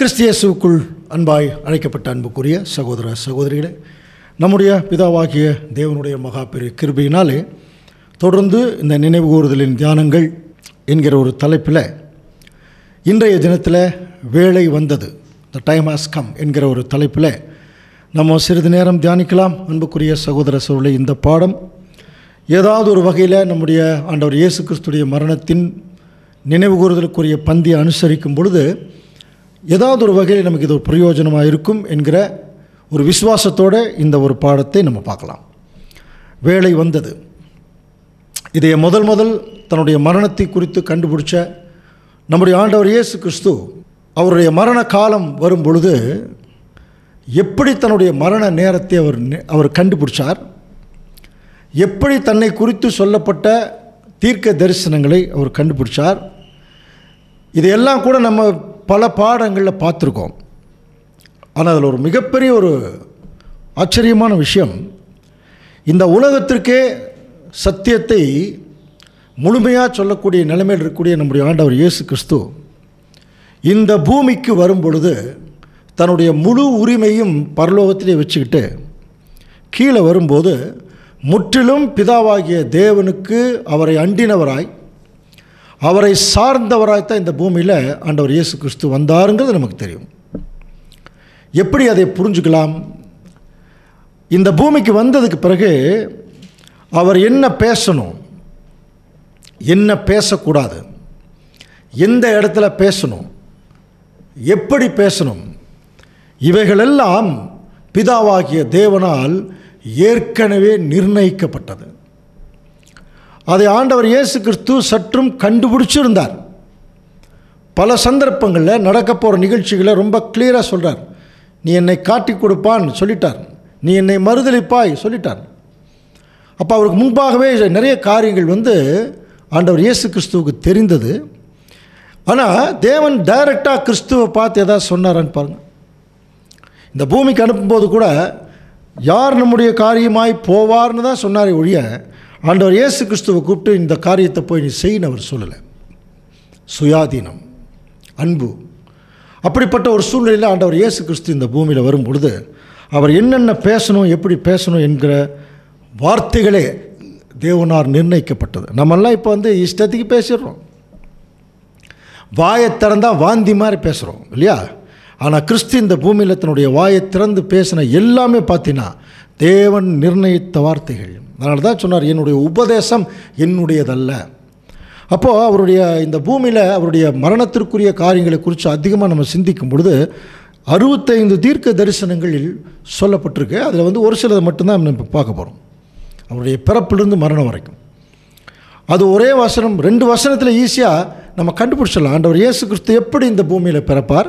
கிறிஸ்தியேசுக்குள் அன்பாய் அழைக்கப்பட்ட அன்புக்குரிய சகோதர சகோதரிகளே நம்முடைய பிதாவாகிய தேவனுடைய மகா பெரிய கிருபையினாலே தொடர்ந்து இந்த நினைவு கூறுதலின் தியானங்கள் என்கிற ஒரு தலைப்பில் இன்றைய தினத்தில் வேலை வந்தது த டைம் ஹாஸ் கம் என்கிற ஒரு தலைப்பில் நம்ம சிறிது நேரம் தியானிக்கலாம் அன்புக்குரிய சகோதர சோழலை இந்த பாடம் ஏதாவது ஒரு வகையில் நம்முடைய ஆண்டவர் இயேசு கிறிஸ்துடைய மரணத்தின் நினைவு கூறுதலுக்குரிய பந்தியை அனுசரிக்கும் பொழுது ஏதாவது ஒரு வகையில் நமக்கு இது ஒரு பிரயோஜனமாக இருக்கும் என்கிற ஒரு விசுவாசத்தோடு இந்த ஒரு பாடத்தை நம்ம பார்க்கலாம் வேலை வந்தது இதை முதல் முதல் தன்னுடைய மரணத்தை குறித்து கண்டுபிடிச்ச நம்முடைய ஆண்டவர் இயேசு கிறிஸ்து அவருடைய மரண காலம் வரும் பொழுது எப்படி தன்னுடைய மரண நேரத்தை அவர் நி- அவர் கண்டுபிடிச்சார் எப்படி தன்னை குறித்து சொல்லப்பட்ட தீர்க்க தரிசனங்களை அவர் கண்டுபிடிச்சார் இதையெல்லாம் கூட நம்ம பல பாடங்களில் பார்த்துருக்கோம் ஆனால் அதில் ஒரு மிகப்பெரிய ஒரு ஆச்சரியமான விஷயம் இந்த உலகத்திற்கே சத்தியத்தை முழுமையாக சொல்லக்கூடிய நிலைமையில் இருக்கக்கூடிய நம்முடைய ஆண்டவர் இயேசு கிறிஸ்து இந்த பூமிக்கு வரும் பொழுது தன்னுடைய முழு உரிமையும் பரலோகத்திலே வச்சுக்கிட்டு கீழே வரும்போது முற்றிலும் பிதாவாகிய தேவனுக்கு அவரை அண்டினவராய் அவரை சார்ந்தவராய் தான் இந்த பூமியில் ஆண்டவர் இயேசு கிறிஸ்து வந்தாருங்கிறது நமக்கு தெரியும் எப்படி அதை புரிஞ்சுக்கலாம் இந்த பூமிக்கு வந்ததுக்கு பிறகு அவர் என்ன பேசணும் என்ன பேசக்கூடாது எந்த இடத்துல பேசணும் எப்படி பேசணும் இவைகளெல்லாம் பிதாவாகிய தேவனால் ஏற்கனவே நிர்ணயிக்கப்பட்டது அதை ஆண்டவர் இயேசு கிறிஸ்து சற்றும் கண்டுபிடிச்சிருந்தார் பல சந்தர்ப்பங்களில் நடக்க போகிற நிகழ்ச்சிகளை ரொம்ப கிளியராக சொல்கிறார் நீ என்னை காட்டி கொடுப்பான்னு சொல்லிட்டார் நீ என்னை மறுதலிப்பாய் சொல்லிட்டார் அப்போ அவருக்கு முன்பாகவே நிறைய காரியங்கள் வந்து ஆண்டவர் இயேசு கிறிஸ்துவுக்கு தெரிந்தது ஆனால் தேவன் டைரக்டாக கிறிஸ்துவை பார்த்து எதாவது சொன்னாரான்னு பாருங்கள் இந்த பூமிக்கு அனுப்பும்போது கூட யார் நம்முடைய காரியமாய் போவார்னு தான் சொன்னாரே ஒழிய ஆண்டவர் இயேசு கிறிஸ்துவை கூப்பிட்டு இந்த காரியத்தை போய் நீ செய்யின்னு அவர் சொல்லலை சுயாதீனம் அன்பு அப்படிப்பட்ட ஒரு சூழ்நிலையில் ஆண்டவர் இயேசு கிறிஸ்து இந்த பூமியில் வரும் பொழுது அவர் என்னென்ன பேசணும் எப்படி பேசணும் என்கிற வார்த்தைகளே தேவனார் நிர்ணயிக்கப்பட்டது நம்மெல்லாம் இப்போ வந்து இஷ்டத்துக்கு பேசிடுறோம் வாயை திறந்தா வாந்தி மாதிரி பேசுகிறோம் இல்லையா ஆனால் கிறிஸ்து இந்த பூமியில் தன்னுடைய வாயை திறந்து பேசின எல்லாமே பார்த்தீங்கன்னா தேவன் நிர்ணயித்த வார்த்தைகள் அதனால தான் சொன்னார் என்னுடைய உபதேசம் என்னுடையதல்ல அப்போது அவருடைய இந்த பூமியில் அவருடைய மரணத்திற்குரிய காரியங்களை குறித்து அதிகமாக நம்ம சிந்திக்கும் பொழுது அறுபத்தைந்து தீர்க்க தரிசனங்களில் சொல்லப்பட்டிருக்கு அதில் வந்து ஒரு சிலதை மட்டும்தான் நம்ம இப்போ பார்க்க போகிறோம் அவருடைய பிறப்பிலிருந்து மரணம் வரைக்கும் அது ஒரே வசனம் ரெண்டு வசனத்தில் ஈஸியாக நம்ம கண்டுபிடிச்சிடலாம் ஆண்டவர் இயேசு கிறிஸ்து எப்படி இந்த பூமியில் பிறப்பார்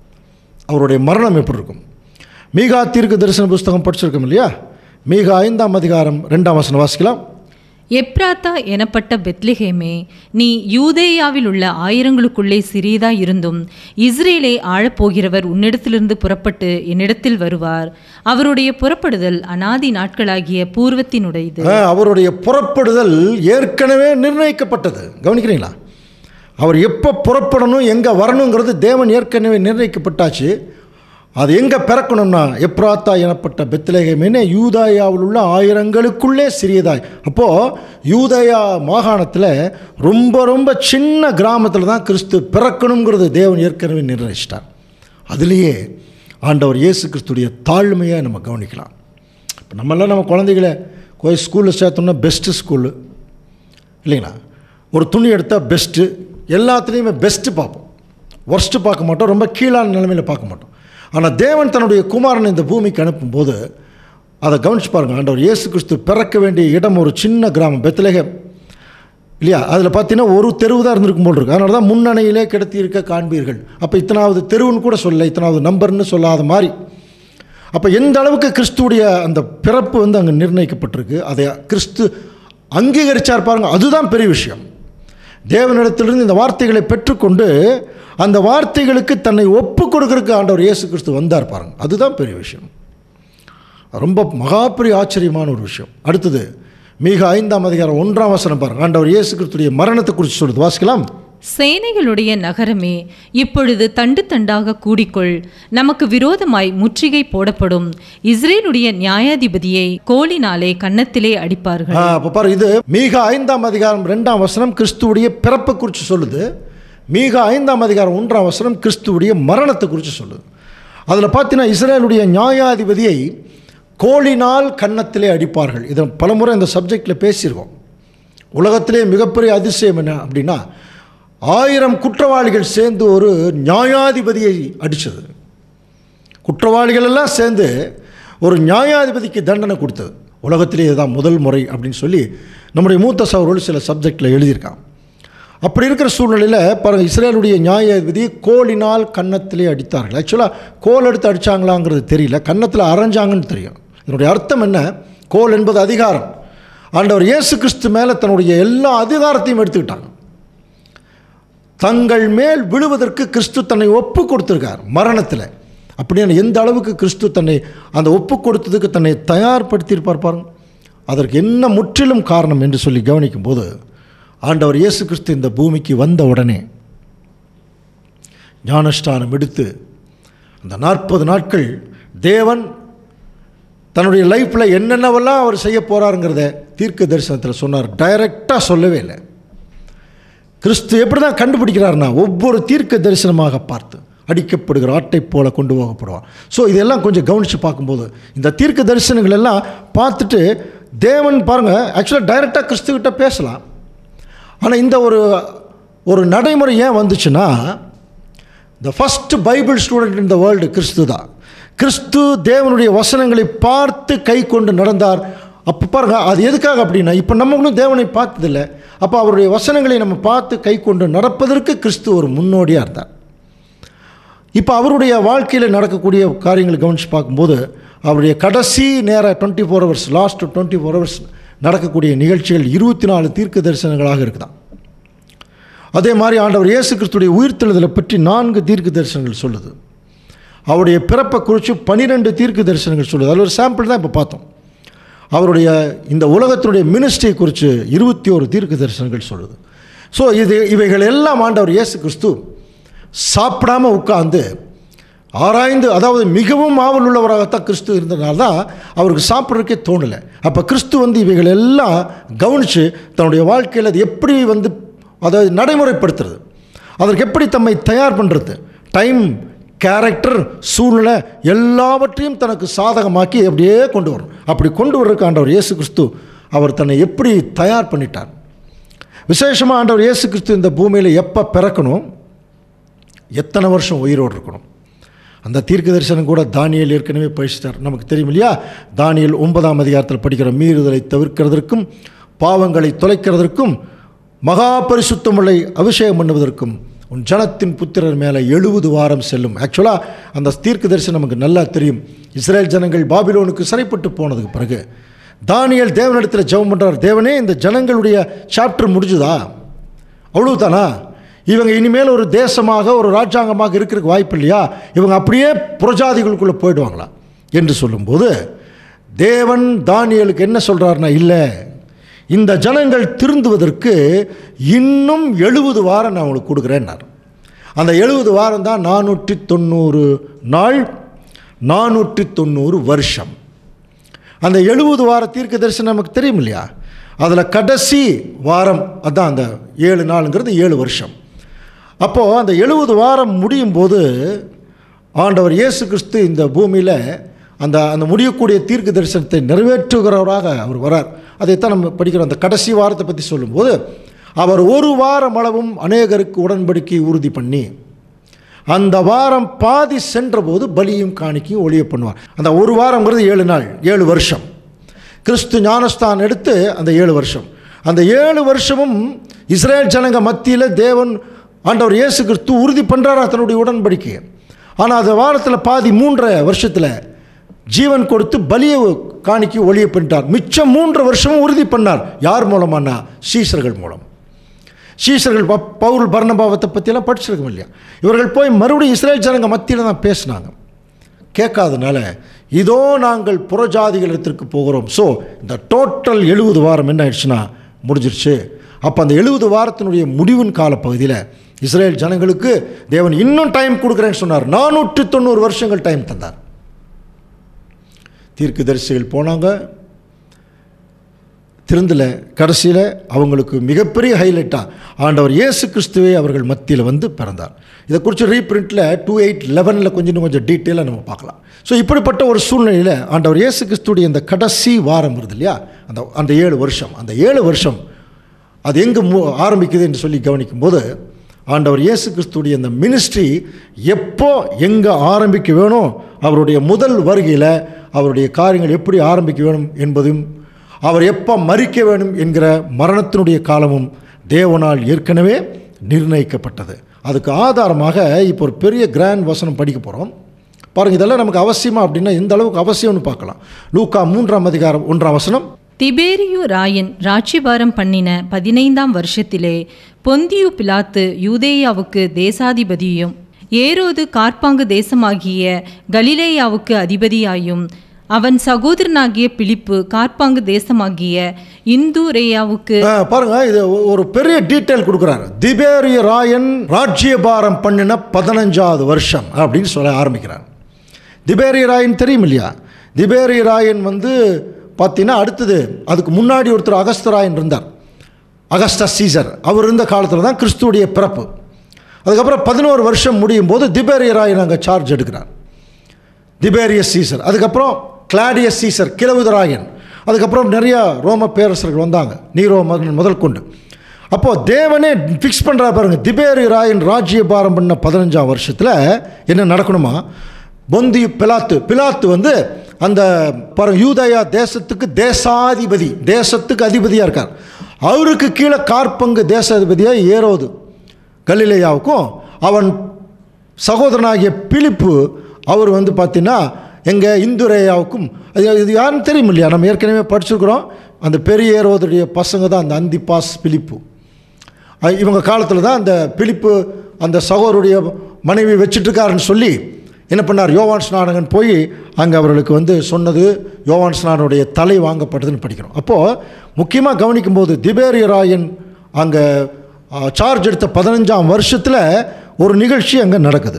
அவருடைய மரணம் எப்படி இருக்கும் மீகா தீர்க்க தரிசன புஸ்தகம் படிச்சிருக்கோம் இல்லையா மீகா ஐந்தாம் அதிகாரம் ரெண்டாம் வசனம் வாசிக்கலாம் எப்ராத்தா எனப்பட்ட பெத்லெகேமே நீ யூதேயாவில் உள்ள ஆயிரங்களுக்குள்ளே சிறியதா இருந்தும் இஸ்ரேலை ஆளப்போகிறவர் உன்னிடத்திலிருந்து புறப்பட்டு என்னிடத்தில் வருவார் அவருடைய புறப்படுதல் அனாதி நாட்களாகிய பூர்வத்தினுடையது ஆ, அவருடைய புறப்படுதல் ஏற்கனவே நிர்ணயிக்கப்பட்டது கவனிக்கிறீங்களா அவர் எப்போ புறப்படணும் எங்கே வரணுங்கிறது தேவன் ஏற்கனவே நிர்ணயிக்கப்பட்டாச்சு அது எங்கே பிறக்கணும்னா எப்ராத்தா எனப்பட்ட பெத்லேகமேனே யூதாயாவில் உள்ள ஆயிரங்களுக்குள்ளே சிறியதாய் அப்போது யூதயா மாகாணத்தில் ரொம்ப ரொம்ப சின்ன கிராமத்தில் தான் கிறிஸ்து பிறக்கணுங்கிறது தேவன் ஏற்கனவே நிர்ணயிச்சிட்டார் அதுலேயே ஆண்டவர் இயேசு கிறிஸ்துடைய தாழ்மையை நம்ம கவனிக்கலாம் இப்போ நம்மெல்லாம் நம்ம குழந்தைகளை போய் ஸ்கூலில் சேர்த்தோம்னா பெஸ்ட்டு ஸ்கூலு இல்லைங்களா ஒரு துணி எடுத்தால் பெஸ்ட்டு எல்லாத்துலேயுமே பெஸ்ட்டு பார்ப்போம் ஒர்ஸ்ட்டு பார்க்க மாட்டோம் ரொம்ப கீழான நிலைமையில் பார்க்க மாட்டோம் ஆனால் தேவன் தன்னுடைய குமாரனை இந்த பூமிக்கு அனுப்பும்போது அதை கவனிச்சு பாருங்கள் ஆண்டவர் இயேசு கிறிஸ்து பிறக்க வேண்டிய இடம் ஒரு சின்ன கிராமம் பெத்லகேம் இல்லையா அதில் பார்த்தீங்கன்னா ஒரு தெருவு தான் இருந்திருக்கும் போல் இருக்கு அதனால தான் முன்னணையிலே கிடத்தி இருக்க காண்பீர்கள் அப்போ இத்தனாவது தெருவுன்னு கூட சொல்லலை இத்தனாவது நம்பர்னு சொல்லாத மாதிரி அப்போ எந்த அளவுக்கு கிறிஸ்துவுடைய அந்த பிறப்பு வந்து அங்கே நிர்ணயிக்கப்பட்டிருக்கு அதை கிறிஸ்து அங்கீகரிச்சார் பாருங்க அதுதான் பெரிய விஷயம் தேவனிடத்திலிருந்து இந்த வார்த்தைகளை பெற்றுக்கொண்டு அந்த வார்த்தைகளுக்கு தன்னை ஒப்பு கொடுக்கறதுக்கு ஆண்டவர் இயேசு கிறிஸ்து வந்தார் பாருங்க அதுதான் பெரிய விஷயம் ரொம்ப மகா பெரிய ஆச்சரியமான ஒரு விஷயம் அடுத்தது மிக ஐந்தாம் அதிகாரம் ஒன்றாம் வசனம் பாருங்க ஆண்டவர் இயேசு கிறிஸ்துடைய மரணத்தை குறித்து சொல்லுது வாசிக்கலாம் சேனைகளுடைய நகரமே இப்பொழுது தண்டு தண்டாக கூடிக்கொள் நமக்கு விரோதமாய் முற்றுகை போடப்படும் இஸ்ரேலுடைய நியாயாதிபதியை கோலினாலே கன்னத்திலே அடிப்பார்கள் அப்போ பாரு இது மீக ஐந்தாம் அதிகாரம் ரெண்டாம் வசனம் கிறிஸ்துவுடைய பிறப்பை குறித்து சொல்லுது மீக ஐந்தாம் அதிகாரம் ஒன்றாம் வசனம் கிறிஸ்துவுடைய மரணத்தை குறித்து சொல்லுது அதில் பார்த்தீங்கன்னா இஸ்ரேலுடைய நியாயாதிபதியை கோலினால் கன்னத்திலே அடிப்பார்கள் இதை பலமுறை இந்த சப்ஜெக்டில் பேசியிருக்கோம் உலகத்திலே மிகப்பெரிய அதிசயம் என்ன அப்படின்னா ஆயிரம் குற்றவாளிகள் சேர்ந்து ஒரு நியாயாதிபதியை அடித்தது குற்றவாளிகள் எல்லாம் சேர்ந்து ஒரு நியாயாதிபதிக்கு தண்டனை கொடுத்தது உலகத்திலே இதுதான் முதல் முறை அப்படின்னு சொல்லி நம்முடைய மூத்த சகோதரர்கள் சில சப்ஜெக்டில் எழுதியிருக்கான் அப்படி இருக்கிற சூழ்நிலையில் பாருங்கள் இஸ்ரேலுடைய நியாயாதிபதியை கோலினால் கன்னத்திலே அடித்தார்கள் ஆக்சுவலாக கோல் எடுத்து அடித்தாங்களாங்கிறது தெரியல கன்னத்தில் அரைஞ்சாங்கன்னு தெரியும் இதனுடைய அர்த்தம் என்ன கோல் என்பது அதிகாரம் ஆண்டவர் இயேசு கிறிஸ்து மேலே தன்னுடைய எல்லா அதிகாரத்தையும் எடுத்துக்கிட்டாங்க தங்கள் மேல் விழுவதற்கு கிறிஸ்து தன்னை ஒப்பு கொடுத்துருக்கார் மரணத்தில் அப்படின்னு எந்த அளவுக்கு கிறிஸ்து தன்னை அந்த ஒப்பு கொடுத்ததுக்கு தன்னை தயார்படுத்தியிருப்பார் பாருங்க அதற்கு என்ன முற்றிலும் காரணம் என்று சொல்லி கவனிக்கும் போது ஆண்டவர் இயேசு கிறிஸ்து இந்த பூமிக்கு வந்த உடனே ஞானஸ்தானம் எடுத்து அந்த நாற்பது நாட்கள் தேவன் தன்னுடைய லைஃப்பில் என்னென்னவெல்லாம் அவர் செய்ய போகிறாருங்கிறத தீர்க்க தரிசனத்தில் சொன்னார் டைரெக்டாக சொல்லவே இல்லை கிறிஸ்து எப்படி தான் கண்டுபிடிக்கிறார்னா ஒவ்வொரு தீர்க்க தரிசனமாக பார்த்து அடிக்கப்படுகிற ஆட்டை போல கொண்டு போகப்படுவார் ஸோ இதெல்லாம் கொஞ்சம் கவனித்து பார்க்கும்போது இந்த தீர்க்க தரிசனங்கள் எல்லாம் பார்த்துட்டு தேவன் பாருங்கள் ஆக்சுவலாக டைரெக்டாக கிறிஸ்துக்கிட்ட பேசலாம் ஆனால் இந்த ஒரு ஒரு நடைமுறை ஏன் வந்துச்சுன்னா the first Bible student in the world கிறிஸ்து தான் கிறிஸ்து தேவனுடைய வசனங்களை பார்த்து கை கொண்டு நடந்தார் அப்போ பாருங்க அது எதுக்காக அப்படின்னா இப்போ நம்ம ஒன்றும் தேவனை பார்த்ததில்லை அப்போ அவருடைய வசனங்களை நம்ம பார்த்து கை கொண்டு நடப்பதற்கு கிறிஸ்து ஒரு முன்னோடியாக இருந்தார் இப்போ அவருடைய வாழ்க்கையில் நடக்கக்கூடிய காரியங்களை கவனித்து பார்க்கும்போது அவருடைய கடைசி நேர twenty four hours last twenty four hours நடக்கக்கூடிய நிகழ்ச்சிகள் இருபத்தி நாலு தீர்க்க தரிசனங்களாக இருக்குதான் அதே மாதிரி ஆண்டவர் இயேசு கிறிஸ்துடைய உயிர்த்தெழுதலை பற்றி நான்கு தீர்க்க தரிசனங்கள் சொல்லுது அவருடைய பிறப்பை குறித்து பன்னிரெண்டு தீர்க்க தரிசனங்கள் சொல்லுது அதில் ஒரு சாம்பிள் தான் இப்போ பார்த்தோம் அவருடைய இந்த உலகத்தினுடைய மினிஸ்ட்ரியை குறித்து இருபத்தி ஒரு தீர்க்க தரிசனங்கள் சொல்லுது ஸோ இது இவைகள் எல்லாம் ஆண்டவர் இயேசு கிறிஸ்து சாப்பிடாம உட்கார்ந்து ஆராய்ந்து அதாவது மிகவும் ஆவல் உள்ளவராகத்தான் கிறிஸ்து இருந்ததுனால தான் அவருக்கு சாப்பிட்றதுக்கே தோணலை அப்போ கிறிஸ்து வந்து இவைகள் எல்லாம் கவனித்து தன்னுடைய வாழ்க்கையில் அது எப்படி வந்து அதை நடைமுறைப்படுத்துறது அதற்கு எப்படி தம்மை தயார் பண்ணுறது டைம் கேரக்டர் சூழ்நிலை எல்லாவற்றையும் தனக்கு சாதகமாக்கி அப்படியே கொண்டு வரும் அப்படி கொண்டு வர்றதுக்கு ஆண்டவர் இயேசு கிறிஸ்து அவர் தன்னை எப்படி தயார் பண்ணிட்டார் விசேஷமாக ஆண்டவர் இயேசு கிறிஸ்து இந்த பூமியில் எப்போ பிறக்கணும் எத்தனை வருஷம் உயிரோடு இருக்கணும் அந்த தீர்க்க தரிசனம் கூட தானியல் ஏற்கனவே பயிற்சித்தார் நமக்கு தெரியும் இல்லையா தானியல் ஒன்பதாம் அதிகாரத்தில் படிக்கிற மீறுதலை தவிர்க்கிறதற்கும் பாவங்களை தொலைக்கிறதற்கும் மகா பரிசுத்தமுள்ளை அபிஷேகம் பண்ணுவதற்கும் உன் ஜனத்தின் புத்திரர் மேலே எழுபது வாரம் செல்லும் ஆக்சுவலாக அந்த தீர்க்க தரிசனம் நமக்கு நல்லா தெரியும் இஸ்ரேல் ஜனங்கள் பாபிலோனுக்கு சிறைப்பட்டு போனதுக்கு பிறகு தானியல் தேவனிடத்தில் ஜெபம் பண்ணுறார் தேவனே இந்த ஜனங்களுடைய சாப்டர் முடிஞ்சுதா அவ்வளவுதானா இவங்க இனிமேல் ஒரு தேசமாக ஒரு ராஜாங்கமாக இருக்கிறதுக்கு வாய்ப்பு இல்லையா இவங்க அப்படியே புரஜாதிகளுக்குள்ளே போயிடுவாங்களா என்று சொல்லும்போது தேவன் தானியலுக்கு என்ன சொல்கிறாருன்னா இல்லை இந்த ஜனங்கள் திருந்துவதற்கு இன்னும் எழுபது வாரம் நான் உங்களுக்கு கொடுக்குறேன்னார் அந்த எழுபது வாரம் தான் நானூற்றி தொண்ணூறு நாள் நானூற்றி தொண்ணூறு வருஷம் அந்த எழுபது வார தீர்க்க தரிசனம் நமக்கு தெரியும் இல்லையா அதில் கடைசி வாரம் அதான் அந்த ஏழு நாளுங்கிறது ஏழு வருஷம் அப்போது அந்த எழுபது வாரம் முடியும் போது ஆண்டவர் இயேசு கிறிஸ்து இந்த பூமியில் அந்த அந்த முடியக்கூடிய தீர்க்க தரிசனத்தை நிறைவேற்றுகிறவராக அவர் வரார் அதைத்தான் நம்ம படிக்கிறோம் அந்த கடைசி வாரத்தை பற்றி சொல்லும்போது அவர் ஒரு வாரம் அளவும் அநேகருக்கு உடன்படிக்கை உறுதி பண்ணி அந்த வாரம் பாதி சென்றபோது பலியும் காணிக்கையும் ஒளிய பண்ணுவார் அந்த ஒரு வாரங்கிறது ஏழு நாள் ஏழு வருஷம் கிறிஸ்து ஞானஸ்தான் எடுத்து அந்த ஏழு வருஷம் அந்த ஏழு வருஷமும் இஸ்ரேல் ஜனங்க மத்தியில் தேவன் ஆண்டவர் இயேசு கிறிஸ்து உறுதி பண்ணுறாரா தன்னுடைய உடன்படிக்கையை ஆனால் அந்த வாரத்தில் பாதி மூன்றரை வருஷத்தில் ஜீவன் கொடுத்து பலியை காணிக்கை ஒளிய பண்ணிட்டார் மிச்சம் மூன்று வருஷமும் உறுதி பண்ணார் யார் மூலமானா சீசர்கள் மூலம் சீசர்கள் ப- பவுல் பர்ணபாவத்தை பற்றியெல்லாம் படிச்சிருக்கோம் இல்லையா இவர்கள் போய் மறுபடியும் இஸ்ரேல் ஜனங்க மத்தியில் தான் பேசினாங்க கேட்காதனால இதோ நாங்கள் புறஜாதிகளிடத்திற்கு போகிறோம் ஸோ இந்த டோட்டல் எழுபது வாரம் என்ன ஆயிடுச்சுன்னா முடிஞ்சிருச்சு அப்போ அந்த எழுபது வாரத்தினுடைய முடிவின் காலப்பகுதியில் இஸ்ரேல் ஜனங்களுக்கு தேவன் இன்னும் டைம் கொடுக்குறேன்னு சொன்னார் நானூற்று தொண்ணூறு வருஷங்கள் டைம் தந்தார் தீர்க்கதரிசிகள் போனாங்க திருந்தல கடைசியில் அவங்களுக்கு மிகப்பெரிய ஹைலைட்டாக ஆண்டவர் இயேசு கிறிஸ்துவே அவர்கள் மத்தியில் வந்து பிறந்தார் இதை குறித்து ரீப்ரிண்ட்டில் டூ எயிட் லெவனில் கொஞ்சம் இன்னும் கொஞ்சம் டீட்டெயிலாக நம்ம பார்க்கலாம் ஸோ இப்படிப்பட்ட ஒரு சூழ்நிலையில் ஆண்டவர் இயேசு கிறிஸ்துடைய இந்த கடைசி வாரம் வருது இல்லையா அந்த அந்த ஏழு வருஷம் அந்த ஏழு வருஷம் அது எங்கே மு ஆரம்பிக்குது என்று சொல்லி கவனிக்கும்போது ஆண்டவர் இயேசு கிறிஸ்துடைய இந்த மினிஸ்ட்ரி எப்போ எங்கே ஆரம்பிக்க வேணும் அவருடைய முதல் வருகையில் அவருடைய காரியங்கள் எப்படி ஆரம்பிக்க வேணும் என்பதும் அவர் எப்போ மறிக்க வேணும் என்கிற மரணத்தினுடைய காலமும் தேவனால் ஏற்கனவே நிர்ணயிக்கப்பட்டது அதுக்கு ஆதாரமாக இப்போ ஒரு பெரிய கிராண்ட் வசனம் படிக்க போகிறோம் பாருங்கள் இதெல்லாம் நமக்கு அவசியமா அப்படின்னா எந்த அளவுக்கு அவசியம்னு பார்க்கலாம் லூக்கா மூன்றாம் அதிகாரம் ஒன்றாம் வசனம் திபேரியு ராயன் ராட்சிபாரம் பண்ணின பதினைந்தாம் வருஷத்திலே பொந்தியு பிலாத்து யூதேயாவுக்கு தேசாதிபதியும் ஏரோது கார்பாங்கு தேசமாகிய கலிலேயாவுக்கு அதிபதியாயும் அவன் சகோதரனாகிய பிலிப்பு கார்பாங்கு தேசமாகிய இந்தூரேயாவுக்கு ஆ, பாருங்க இது ஒ- ஒரு பெரிய டீட்டெயில் கொடுக்குறாரு திபேரிய ராயன் ராஜ்யபாரம் பண்ணின பதினஞ்சாவது வருஷம் அப்படின்னு சொல்ல ஆரம்பிக்கிறார் திபேரிய ராயன் தெரியும் இல்லையா திபேரிய ராயன் வந்து பார்த்தீங்கன்னா அடுத்தது அதுக்கு முன்னாடி ஒருத்தர் அகஸ்தராயன் இருந்தார் அகஸ்டா சீசர் அவர் இருந்த காலத்தில் தான் கிறிஸ்துவுடைய பிறப்பு அதுக்கப்புறம் பதினோரு வருஷம் முடியும் போது திபேரிய ராயன் அங்கே சார்ஜ் எடுக்கிறார் திபேரியஸ் சீசர் அதுக்கப்புறம் கிளாடியஸ் சீசர் கிழவுதராயன் அதுக்கப்புறம் நிறையா ரோம பேரரசர்கள் வந்தாங்க நீரோ மகன் முதல் கொண்டு அப்போது தேவனே ஃபிக்ஸ் பண்ணுறா பாருங்க திபேரி ராயன் ராஜ்யபாரம் பண்ண பதினஞ்சாம் வருஷத்தில் என்ன நடக்கணுமா பொந்தி பிலாத்து பிலாத்து வந்து அந்த பாருங்க யூதயா தேசத்துக்கு தேசாதிபதி தேசத்துக்கு அதிபதியாக இருக்கார் அவருக்கு கீழே கார்பங்கு தேசாதிபதியாக ஏரோது கலிலேயாவுக்கும் அவன் சகோதரனாகிய பிலிப்பு அவர் வந்து பார்த்தீங்கன்னா எங்கள் இந்துரேயாவுக்கும் அது இது யாருன்னு தெரியும் இல்லையா நம்ம ஏற்கனவே படிச்சிருக்கிறோம் அந்த பெரிய ஏரோதுடைய பசங்க தான் அந்த அந்திபாஸ் பிலிப்பு அஹ் இவங்க காலத்தில் தான் அந்த பிலிப்பு அந்த சகோதருடைய மனைவி வச்சிட்ருக்காருன்னு சொல்லி என்ன பண்ணார் யோவான் ஸ்நானகன் போய் அங்கே அவர்களுக்கு வந்து சொன்னது யோவான் ஸ்நானனுடைய தலை வாங்கப்பட்டதுன்னு படிக்கிறோம் அப்போது முக்கியமாக கவனிக்கும்போது திபேரியராயன் அங்கே சார்ஜ் எடுத்த பதினஞ்சாம் வருஷத்தில் ஒரு நிகழ்ச்சி அங்கே நடக்குது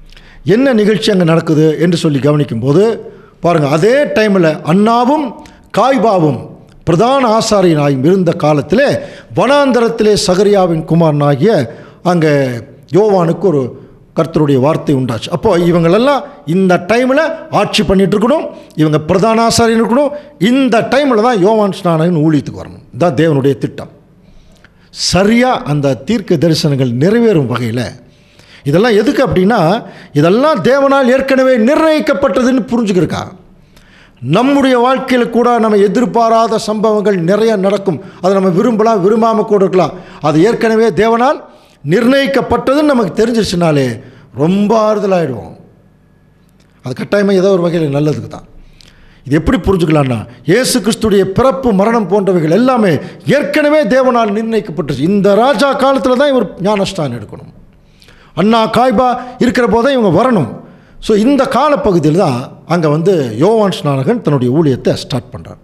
என்ன நிகழ்ச்சி அங்கே நடக்குது என்று சொல்லி கவனிக்கும்போது பாருங்கள் அதே டைமில் அண்ணாவும் காய்பாவும் பிரதான ஆசாரியனாயும் இருந்த காலத்திலே வனாந்தரத்திலே சகரியாவின் குமாரனாகிய அங்கே யோவானுக்கு ஒரு கர்த்தருடைய வார்த்தை உண்டாச்சு அப்போ இவங்களெல்லாம் இந்த டைமில் ஆட்சி பண்ணிட்டு இருக்கணும் இவங்க பிரதான ஆசாரியன் இருக்கணும் இந்த டைமில் தான் யோவான் ஸ்நானகன் ஊழியத்துக்கு வரணும் இதுதான் தேவனுடைய திட்டம் சரியாக அந்த தீர்க்க தரிசனங்கள் நிறைவேறும் வகையில் இதெல்லாம் எதுக்கு அப்படின்னா இதெல்லாம் தேவனால் ஏற்கனவே நிர்ணயிக்கப்பட்டதுன்னு புரிஞ்சுக்கிருக்கா நம்முடைய வாழ்க்கையில் கூட நம்ம எதிர்பாராத சம்பவங்கள் நிறைய நடக்கும் அதை நம்ம விரும்பலாம் விரும்பாமல் கூட இருக்கலாம் அது ஏற்கனவே தேவனால் நிர்ணயிக்கப்பட்டதுன்னு நமக்கு தெரிஞ்சிருச்சுனாலே ரொம்ப ஆறுதலாயிடுவோம் அது கட்டாயமாக ஏதோ ஒரு வகையில் நல்லதுக்கு தான் இது எப்படி புரிஞ்சுக்கலாம்னா இயேசு கிறிஸ்துடைய பிறப்பு மரணம் போன்றவைகள் எல்லாமே ஏற்கனவே தேவனால் நிர்ணயிக்கப்பட்டுச்சு இந்த ராஜா காலத்தில் தான் இவர் ஞானஸ்தானம் எடுக்கணும் அண்ணா காய்பா இருக்கிற போதே இவங்க வரணும் ஸோ இந்த காலப்பகுதியில் தான் அங்கே வந்து யோவான் ஸ்நானகன் தன்னுடைய ஊழியத்தை ஸ்டார்ட் பண்ணுறார்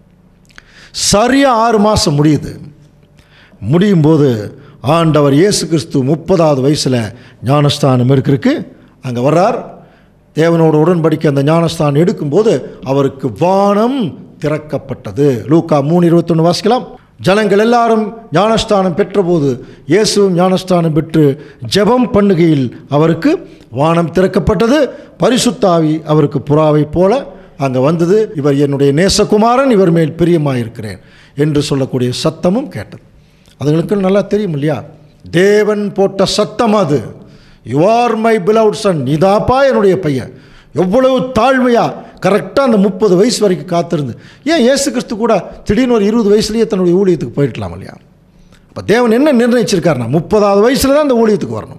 சரியாக ஆறு மாதம் முடியுது முடியும் போது ஆண்டவர் இயேசு கிறிஸ்து முப்பதாவது வயசில் ஞானஸ்தானம் இருக்கிறதுக்கு அங்கே வர்றார் தேவனோட உடன்படிக்கை அந்த ஞானஸ்தானம் எடுக்கும்போது அவருக்கு வானம் திறக்கப்பட்டது லூக்கா மூணு இருபத்தொன்று வாசிக்கலாம் ஜனங்கள் எல்லாரும் ஞானஸ்தானம் பெற்றபோது இயேசுவும் ஞானஸ்தானம் பெற்று ஜெபம் பண்ணுகையில் அவருக்கு வானம் திறக்கப்பட்டது பரிசுத்தாவி அவருக்கு புறாவை போல அங்கே வந்தது இவர் என்னுடைய நேசகுமாரன் இவர் மேல் பிரியமாயிருக்கிறேன் என்று சொல்லக்கூடிய சத்தமும் கேட்டது அதுங்களுக்கு நல்லா தெரியும் இல்லையா தேவன் போட்ட சத்தம் அது you are my beloved son இதாப்பா என்னுடைய பையன் எவ்வளவு தாழ்மையாக கரெக்டாக அந்த முப்பது வயசு வரைக்கும் காத்திருந்து ஏன் இயேசு கிறிஸ்து கூட திடீர்னு ஒரு இருபது வயசுலேயே தன்னுடைய ஊழியத்துக்கு போயிடலாம் இல்லையா அப்போ தேவன் என்ன நிர்ணயிச்சிருக்காருன்னா முப்பதாவது வயசில் தான் அந்த ஊழியத்துக்கு வரணும்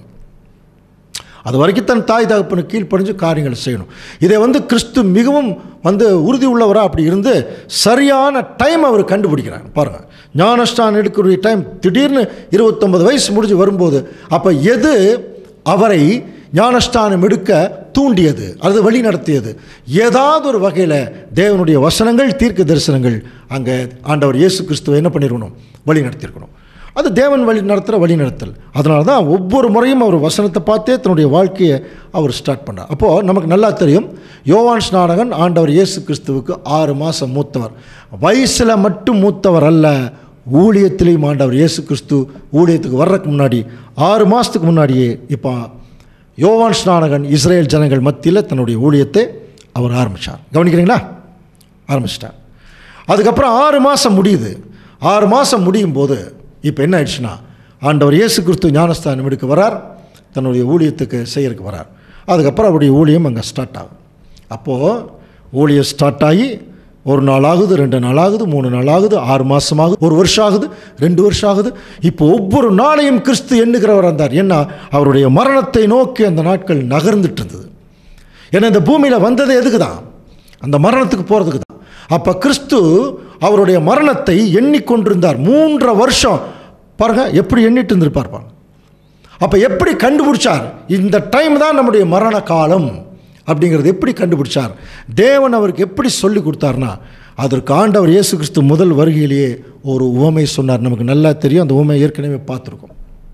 அது வரைக்கும் தன் தாய் தகப்பனுக்கு கீழ்ப்படிஞ்சு காரியங்களை செய்யணும் இதை வந்து கிறிஸ்து மிகவும் வந்து உறுதி உள்ளவராக அப்படி இருந்து சரியான டைம் அவர் கண்டுபிடிக்கிறார் பாருங்கள் ஞானஸ்டான் எடுக்கக்கூடிய டைம் திடீர்னு இருபத்தொன்பது வயசு முடிஞ்சு வரும்போது அப்போ எது அவரை ஞானஸ்தானம் எடுக்க தூண்டியது அது வழி நடத்தியது ஏதாவது ஒரு வகையில் தேவனுடைய வசனங்கள் தீர்க்க தரிசனங்கள் அங்கே ஆண்டவர் இயேசு கிறிஸ்துவை என்ன பண்ணியிருக்கணும் வழி நடத்தியிருக்கணும் அது தேவன் வழி நடத்துகிற வழி நடத்தல் அதனால தான் ஒவ்வொரு முறையும் அவர் வசனத்தை பார்த்தே தன்னுடைய வாழ்க்கையை அவர் ஸ்டார்ட் பண்ணார் அப்போது நமக்கு நல்லா தெரியும் யோவான் ஸ்நானகன் ஆண்டவர் இயேசு கிறிஸ்துவுக்கு ஆறு மாதம் மூத்தவர் வயசில் மட்டும் மூத்தவர் அல்ல ஊழியத்திலையும் ஆண்டவர் இயேசு கிறிஸ்து ஊழியத்துக்கு வர்றதுக்கு முன்னாடி ஆறு மாதத்துக்கு முன்னாடியே இப்போ யோவான் ஸ்நானகன் இஸ்ரேல் ஜனங்கள் மத்தியில் தன்னுடைய ஊழியத்தை அவர் ஆரம்பித்தார் கவனிக்கிறீங்களா ஆரம்பிச்சிட்டார் அதுக்கப்புறம் ஆறு மாதம் முடியுது ஆறு மாதம் முடியும் போது இப்போ என்ன ஆயிடுச்சுன்னா ஆண்டவர் இயேசு கிறிஸ்து ஞானஸ்தானம் எடுக்க வரார் தன்னுடைய ஊழியத்துக்கு செய்யறதுக்கு வரார் அதுக்கப்புறம் அவருடைய ஊழியம் அங்கே ஸ்டார்ட் ஆகும் அப்போது ஊழியம் ஸ்டார்ட் ஆகி ஒரு நாள் ஆகுது ரெண்டு நாள் ஆகுது மூணு நாள் ஆகுது ஆறு மாதம் ஆகுது ஒரு வருஷம் ஆகுது ரெண்டு வருஷம் ஆகுது இப்போ ஒவ்வொரு நாளையும் கிறிஸ்து எண்ணுகிறவர் இருந்தார் ஏன்னா அவருடைய மரணத்தை நோக்கி அந்த நாட்கள் நகர்ந்துட்டு இருந்தது ஏன்னா இந்த பூமியில் வந்தது எதுக்கு தான் அந்த மரணத்துக்கு போகிறதுக்கு தான் அப்போ கிறிஸ்து அவருடைய மரணத்தை எண்ணிக்கொண்டிருந்தார் மூன்றரை வருஷம் பாருங்க எப்படி எண்ணிட்டு இருந்திருப்பார் பாருங்க அப்போ எப்படி கண்டுபிடிச்சார் இந்த டைம் தான் நம்முடைய மரண காலம் அப்படிங்கிறது எப்படி கண்டுபிடிச்சார் தேவன் அவருக்கு எப்படி சொல்லி கொடுத்தார்னா அதற்கு ஆண்டவர் இயேசு கிறிஸ்து முதல் வருகையிலேயே ஒரு உவமை சொன்னார் நமக்கு நல்லா தெரியும் அந்த உவமை ஏற்கனவே பார்த்துருக்கோம்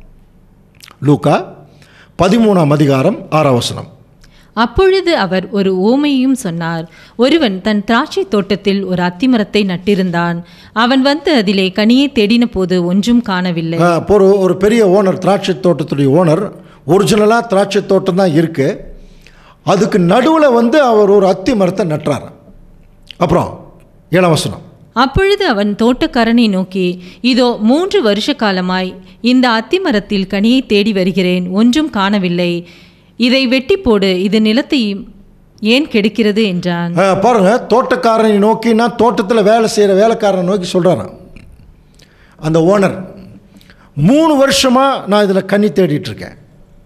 லூக்கா பதிமூணாம் அதிகாரம் ஆறாம் வசனம் அப்பொழுது அவர் ஒரு ஓமையும் சொன்னார் ஒருவன் தன் திராட்சை தோட்டத்தில் ஒரு அத்திமரத்தை நட்டிருந்தான் அவன் வந்து அதிலே கனியை தேடின போது ஒன்றும் காணவில்லை ஆ, இப்போ ஒரு ஒரு பெரிய ஓனர் திராட்சை தோட்டத்துடைய ஓனர் ஒரிஜினலாக திராட்சை தோட்டம் தான் இருக்குது அதுக்கு நடுவில் வந்து அவர் ஒரு அத்தி மரத்தை நட்டுறார் அப்புறம் ஏழாம் வசனம் அப்பொழுது அவன் தோட்டக்காரனை நோக்கி இதோ மூன்று வருஷ காலமாய் இந்த அத்திமரத்தில் கனியை தேடி வருகிறேன் ஒன்றும் காணவில்லை இதை வெட்டி போடு இது நிலத்தை ஏன் கெடுக்கிறது என்றான் ஆ, பாருங்க தோட்டக்காரனை நோக்கி நான் தோட்டத்தில் வேலை செய்கிற வேலைக்காரனை நோக்கி சொல்கிறாராம் அந்த ஓனர் மூணு வருஷமாக நான் இதில் கனி தேடிட்டு இருக்கேன்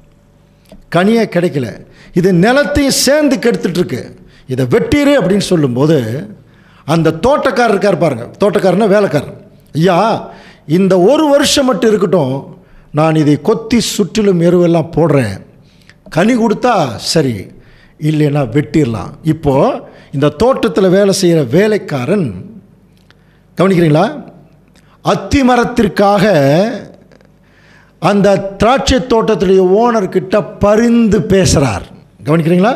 கனியே கிடைக்கல இது நிலத்தையும் சேர்ந்து கெடுத்துட்டு இருக்கு இதை வெட்டிரு அப்படின்னு சொல்லும்போது அந்த தோட்டக்காரர் இருக்கார் பாருங்க தோட்டக்காரனா வேலைக்காரர் ஐயா இந்த ஒரு வருஷம் மட்டும் இருக்கட்டும் நான் இதை கொத்தி சுற்றிலும் எருவெல்லாம் போடுறேன் கனி கொடுத்தா சரி இல்லைன்னா வெட்டிடலாம் இப்போது இந்த தோட்டத்தில் வேலை செய்கிற வேலைக்காரன் கவனிக்கிறீங்களா அத்தி மரத்திற்காக அந்த திராட்சை தோட்டத்துடைய ஓனர்கிட்ட பரிந்து பேசுகிறார் கவனிக்கிறீங்களா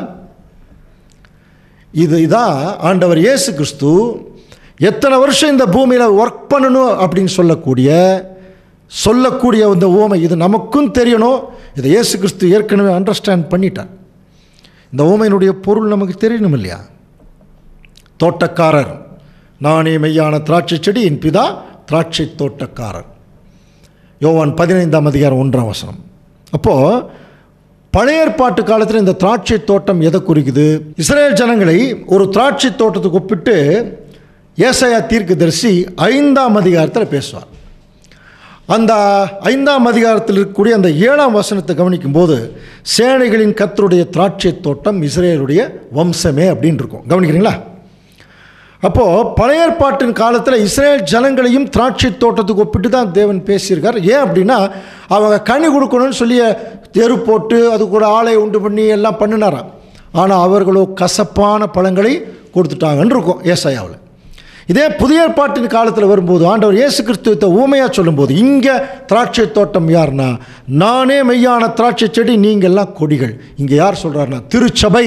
இது இதான் ஆண்டவர் இயேசு கிறிஸ்து எத்தனை வருஷம் இந்த பூமியில் ஒர்க் பண்ணணும் அப்படின்னு சொல்லக்கூடிய சொல்லக்கூடிய இந்த ஓமை இது நமக்கும் தெரியணும் இதை இயேசு கிறிஸ்து ஏற்கனவே அண்டர்ஸ்டாண்ட் பண்ணிட்டார் இந்த ஓமையினுடைய பொருள் நமக்கு தெரியணும் இல்லையா தோட்டக்காரர் நானே மெய்யான திராட்சை செடி என் பிதா திராட்சை தோட்டக்காரர் யோவான் பதினைந்தாம் அதிகாரம் ஒன்றாம் வசனம் அப்போது பழைய ஏற்பாட்டு காலத்தில் இந்த திராட்சை தோட்டம் எதை குறிக்குது இஸ்ரேல் ஜனங்களை ஒரு திராட்சை தோட்டத்துக்கு ஒப்பிட்டு ஏசாயா தீர்க்கதரிசி ஐந்தாம் அதிகாரத்தில் பேசுவார் அந்த ஐந்தாம் அதிகாரத்தில் இருக்கக்கூடிய அந்த ஏழாம் வசனத்தை கவனிக்கும்போது சேனைகளின் கத்தருடைய திராட்சை தோட்டம் இஸ்ரேலுடைய வம்சமே அப்படின்னு இருக்கும் கவனிக்கிறீங்களா அப்போது பழைய ஏற்பாட்டின் காலத்தில் இஸ்ரேல் ஜனங்களையும் திராட்சை தோட்டத்துக்கு ஒப்பிட்டு தான் தேவன் பேசியிருக்கார் ஏன் அப்படின்னா அவங்க கனி கொடுக்கணும்னு சொல்லி தெரு போட்டு அது கூட ஆலை உண்டு பண்ணி எல்லாம் பண்ணினாராம் ஆனால் அவர்களோ கசப்பான பழங்களை கொடுத்துட்டாங்கன்னு இருக்கும் ஏசாயாவில் இதே புதிய ஏற்பாட்டின் காலத்தில் வரும்போது ஆண்டவர் இயேசு கிறிஸ்துவத்தை ஊமையாக சொல்லும்போது இங்கே திராட்சை தோட்டம் யாருன்னா நானே மெய்யான திராட்சை செடி நீங்கள்லாம் கொடிகள் இங்கே யார் சொல்கிறாருன்னா திருச்சபை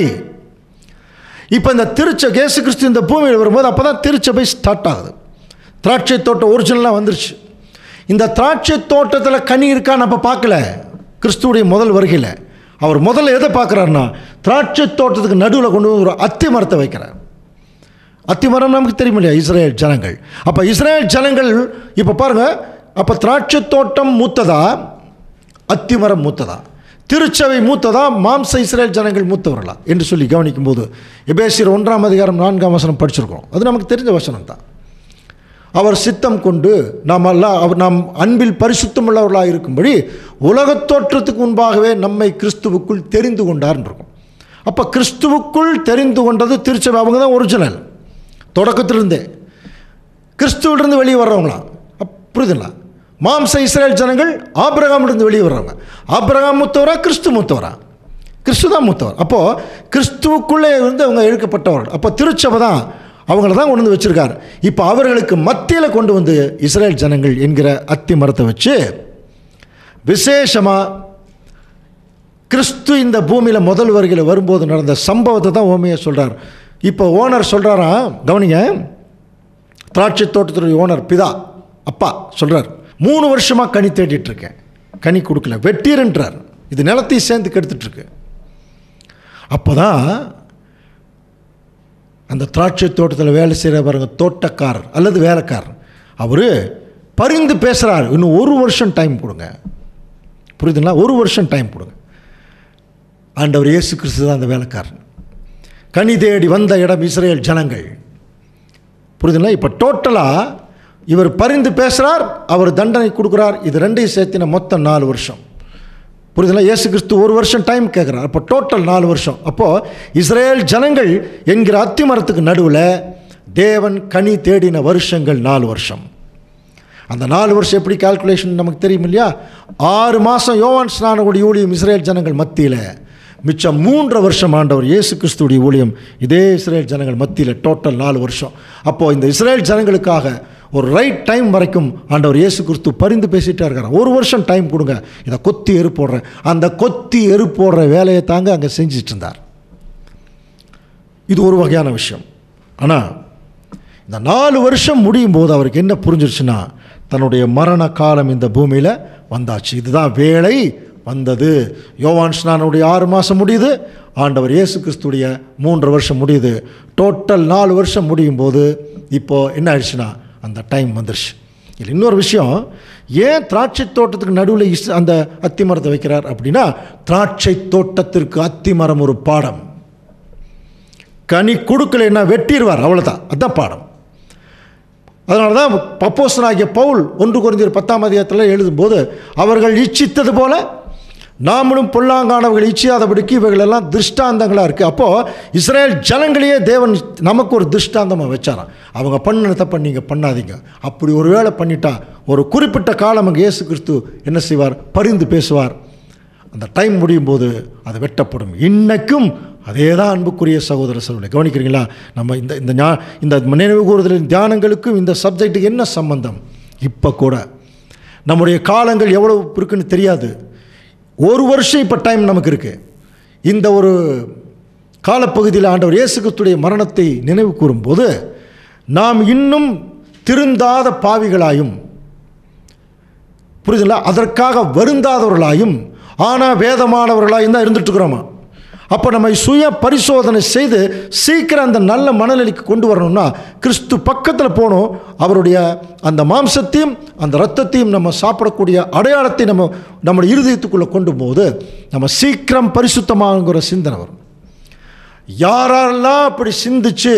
இப்போ இந்த திருச்ச இயேசு கிறிஸ்து இந்த பூமியில் வரும்போது அப்போ தான் திருச்சபை ஸ்டார்ட் ஆகுது திராட்சை தோட்டம் ஒரிஜினலாக வந்துருச்சு இந்த திராட்சை தோட்டத்தில் கனி இருக்கா நம்ம பார்க்கல கிறிஸ்துவுடைய முதல் வருகையில் அவர் முதல்ல எதை பார்க்குறாருன்னா திராட்சை தோட்டத்துக்கு நடுவில் கொண்டு வந்து ஒரு அத்தி மரத்தை வைக்கிறார் அத்தி மரம் நமக்கு தெரியும் இல்லையா இஸ்ரேல் ஜனங்கள் அப்போ இஸ்ரேல் ஜனங்கள் இப்போ பாருங்கள் அப்போ திராட்சை தோட்டம் மூத்ததா அத்தி மரம் மூத்ததா திருச்சபை மூத்ததா மாம்ச இஸ்ரேல் ஜனங்கள் மூத்தவர்களா என்று சொல்லி கவனிக்கும்போது எபேசியர் ஒன்றாம் அதிகாரம் நான்காம் வசனம் படிச்சிருக்கோம் அது நமக்கு தெரிஞ்ச வசனம் தான் அவர் சித்தம் கொண்டு நாம் எல்லாம் அவர் நாம் அன்பில் பரிசுத்தமுள்ளவர்களாக இருக்கும்படி உலகத் தோற்றத்துக்கு முன்பாகவே நம்மை கிறிஸ்துவுக்குள் தெரிந்து கொண்டார்னு இருக்கும் அப்போ கிறிஸ்துவுக்குள் தெரிந்து கொண்டது திருச்சபை அவங்க தான் ஒரிஜினல் தொடக்கத்திலிருந்தே கிறிஸ்துவிலிருந்து வெளியே வர்றவங்களாம் அப் புரியுதுங்களா மாம்ச இஸ்ரேல் ஜனங்கள் ஆபிரகாமிலிருந்து வெளியே வர்றவங்க ஆபிரகாம் மூத்தவரா கிறிஸ்து மூத்தவரா கிறிஸ்து தான் மூத்தவர் அப்போது கிறிஸ்துவுக்குள்ளே இருந்து அவங்க இழுக்கப்பட்டவர்கள் அப்போ திருச்சபை தான் அவங்கள தான் கொண்டு வந்து வச்சுருக்காரு இப்போ அவர்களுக்கு மத்தியில் கொண்டு வந்து இஸ்ரேல் ஜனங்கள் என்கிற அத்தி மரத்தை வச்சு விசேஷமாக கிறிஸ்து இந்த பூமியில் முதல் வருகையில் வரும்போது நடந்த சம்பவத்தை தான் ஓமையை சொல்கிறார் இப்போ ஓனர் சொல்கிறாராம் கவனிங்க திராட்சை தோட்டத்துடைய ஓனர் பிதா அப்பா சொல்கிறார் மூணு வருஷமாக கனி தேடிட்டு இருக்கேன் கனி கொடுக்கல வெட்டீர்ன்றார் இது நிலத்தையும் சேர்ந்து கெடுத்துட்ருக்கு அப்போ தான் அந்த திராட்சை தோட்டத்தில் வேலை செய்கிற பாருங்க தோட்டக்காரர் அல்லது வேலைக்காரர் அவர் பரிந்து பேசுகிறார் இன்னும் ஒரு வருஷம் டைம் கொடுங்க புரியுதுங்களா ஒரு வருஷம் டைம் கொடுங்க ஆண்டவர் இயேசு கிறிஸ்து தான் அந்த வேலைக்காரன் கனி தேடி வந்த இடம் இஸ்ரேல் ஜனங்கள் புரியுதுங்களா இப்போ டோட்டலாக இவர் பரிந்து பேசுகிறார் அவர் தண்டனை கொடுக்குறார் இது ரெண்டையும் சேர்த்தின மொத்தம் நாலு வருஷம் புரியுதுங்களா இயேசு கிறிஸ்து ஒரு வருஷம் டைம் கேட்குறார் அப்போ டோட்டல் நாலு வருஷம் அப்போது இஸ்ரேல் ஜனங்கள் என்கிற அத்திமரத்துக்கு நடுவில் தேவன் கனி தேடின வருஷங்கள் நாலு வருஷம் அந்த நாலு வருஷம் எப்படி கால்குலேஷன் நமக்கு தெரியும் இல்லையா ஆறு மாதம் யோவான் ஸ்நானகுடி ஊழியம் இஸ்ரேல் ஜனங்கள் மத்தியில் மிச்சம் மூன்று வருஷம் ஆண்டவர் இயேசு கிறிஸ்துடைய ஊழியம் இதே இஸ்ரேல் ஜனங்கள் மத்தியில் டோட்டல் நாலு வருஷம் அப்போது இந்த இஸ்ரேல் ஜனங்களுக்காக ஒரு ரைட் டைம் வரைக்கும் ஆண்டவர் இயேசு கிறிஸ்து பரிந்து பேசிட்டே இருக்கார் ஒரு வருஷம் டைம் கொடுங்க இதை கொத்தி எரு போடுறேன் அந்த கொத்தி எரு போடுற வேலையை தாங்க அங்கே செஞ்சிட்டு இருந்தார் இது ஒரு வகையான விஷயம் ஆனால் இந்த நாலு வருஷம் முடியும் போது அவருக்கு என்ன புரிஞ்சிருச்சுன்னா தன்னுடைய மரண காலம் இந்த பூமியில் வந்தாச்சு இதுதான் வேலை வந்தது யோவான் ஸ்நானுடைய ஆறு மாதம் முடியுது ஆண்டவர் இயேசு கிறிஸ்துடைய மூன்று வருஷம் முடியுது டோட்டல் நாலு வருஷம் முடியும் போது இப்போது என்ன ஆயிடுச்சுன்னா அந்த டைம் வந்துருச்சு இதில் இன்னொரு விஷயம் ஏன் திராட்சை தோட்டத்துக்கு நடுவில் இஸ் அந்த அத்தி மரத்தை வைக்கிறார் அப்படின்னா திராட்சை தோட்டத்திற்கு அத்தி மரம் ஒரு பாடம் கனி கொடுக்கலைன்னா வெட்டிடுவார் அவ்வளோதான் அதுதான் பாடம் அதனால தான் பப்போசனாகிய பவுல் ஒன்று குறைந்தர் பத்தாம் அதிகாரத்தில் எழுதும்போது அவர்கள் இச்சித்தது போல நாமளும் பொல்லாங்கானவர்கள் இச்சியாதபடிக்கு இவைகளெல்லாம் திருஷ்டாந்தங்களாக இருக்குது அப்போது இஸ்ரேல் ஜனங்களையே தேவன் நமக்கு ஒரு திருஷ்டாந்தமாக வச்சாராம் அவங்க பண்ணின தப்ப நீங்கள் பண்ணாதீங்க அப்படி ஒரு வேளை பண்ணிட்டா ஒரு குறிப்பிட்ட காலம் அங்கே இயேசு கிறிஸ்து என்ன செய்வார் பரிந்து பேசுவார் அந்த டைம் முடியும் போது அது வெட்டப்படும் இன்னைக்கும் அதே தான் அன்புக்குரிய சகோதர சகோதரி கவனிக்கிறீங்களா நம்ம இந்த இந்த ஞா இந்த நினைவு கூறுதலின் தியானங்களுக்கும் இந்த சப்ஜெக்ட்டுக்கு என்ன சம்பந்தம் இப்போ கூட நம்முடைய காலங்கள் எவ்வளோ இருக்குன்னு தெரியாது ஒரு வருஷம் இப்போ டைம் நமக்கு இருக்குது இந்த ஒரு காலப்பகுதியில் ஆண்டவர் இயேசு கிறிஸ்துடைய மரணத்தை நினைவு கூறும்போது நாம் இன்னும் திருந்தாத பாவிகளாயும் புரியுதுங்களா அதற்காக வருந்தாதவர்களாயும் ஆனால் வேதமானவர்களாயும் தான் இருந்துட்டு இருக்கிறோமா அப்போ நம்ம சுய பரிசோதனை செய்து சீக்கிரம் அந்த நல்ல மனநிலைக்கு கொண்டு வரணும்னா கிறிஸ்து பக்கத்தில் போகணும் அவருடைய அந்த மாம்சத்தையும் அந்த ரத்தத்தையும் நம்ம சாப்பிடக்கூடிய அடையாளத்தை நம்ம நம்முடைய இருதயத்துக்குள்ளே கொண்டு போது நம்ம சீக்கிரம் பரிசுத்தமாகுங்கிற சிந்தனை வரும் யாரெல்லாம் அப்படி சிந்திச்சு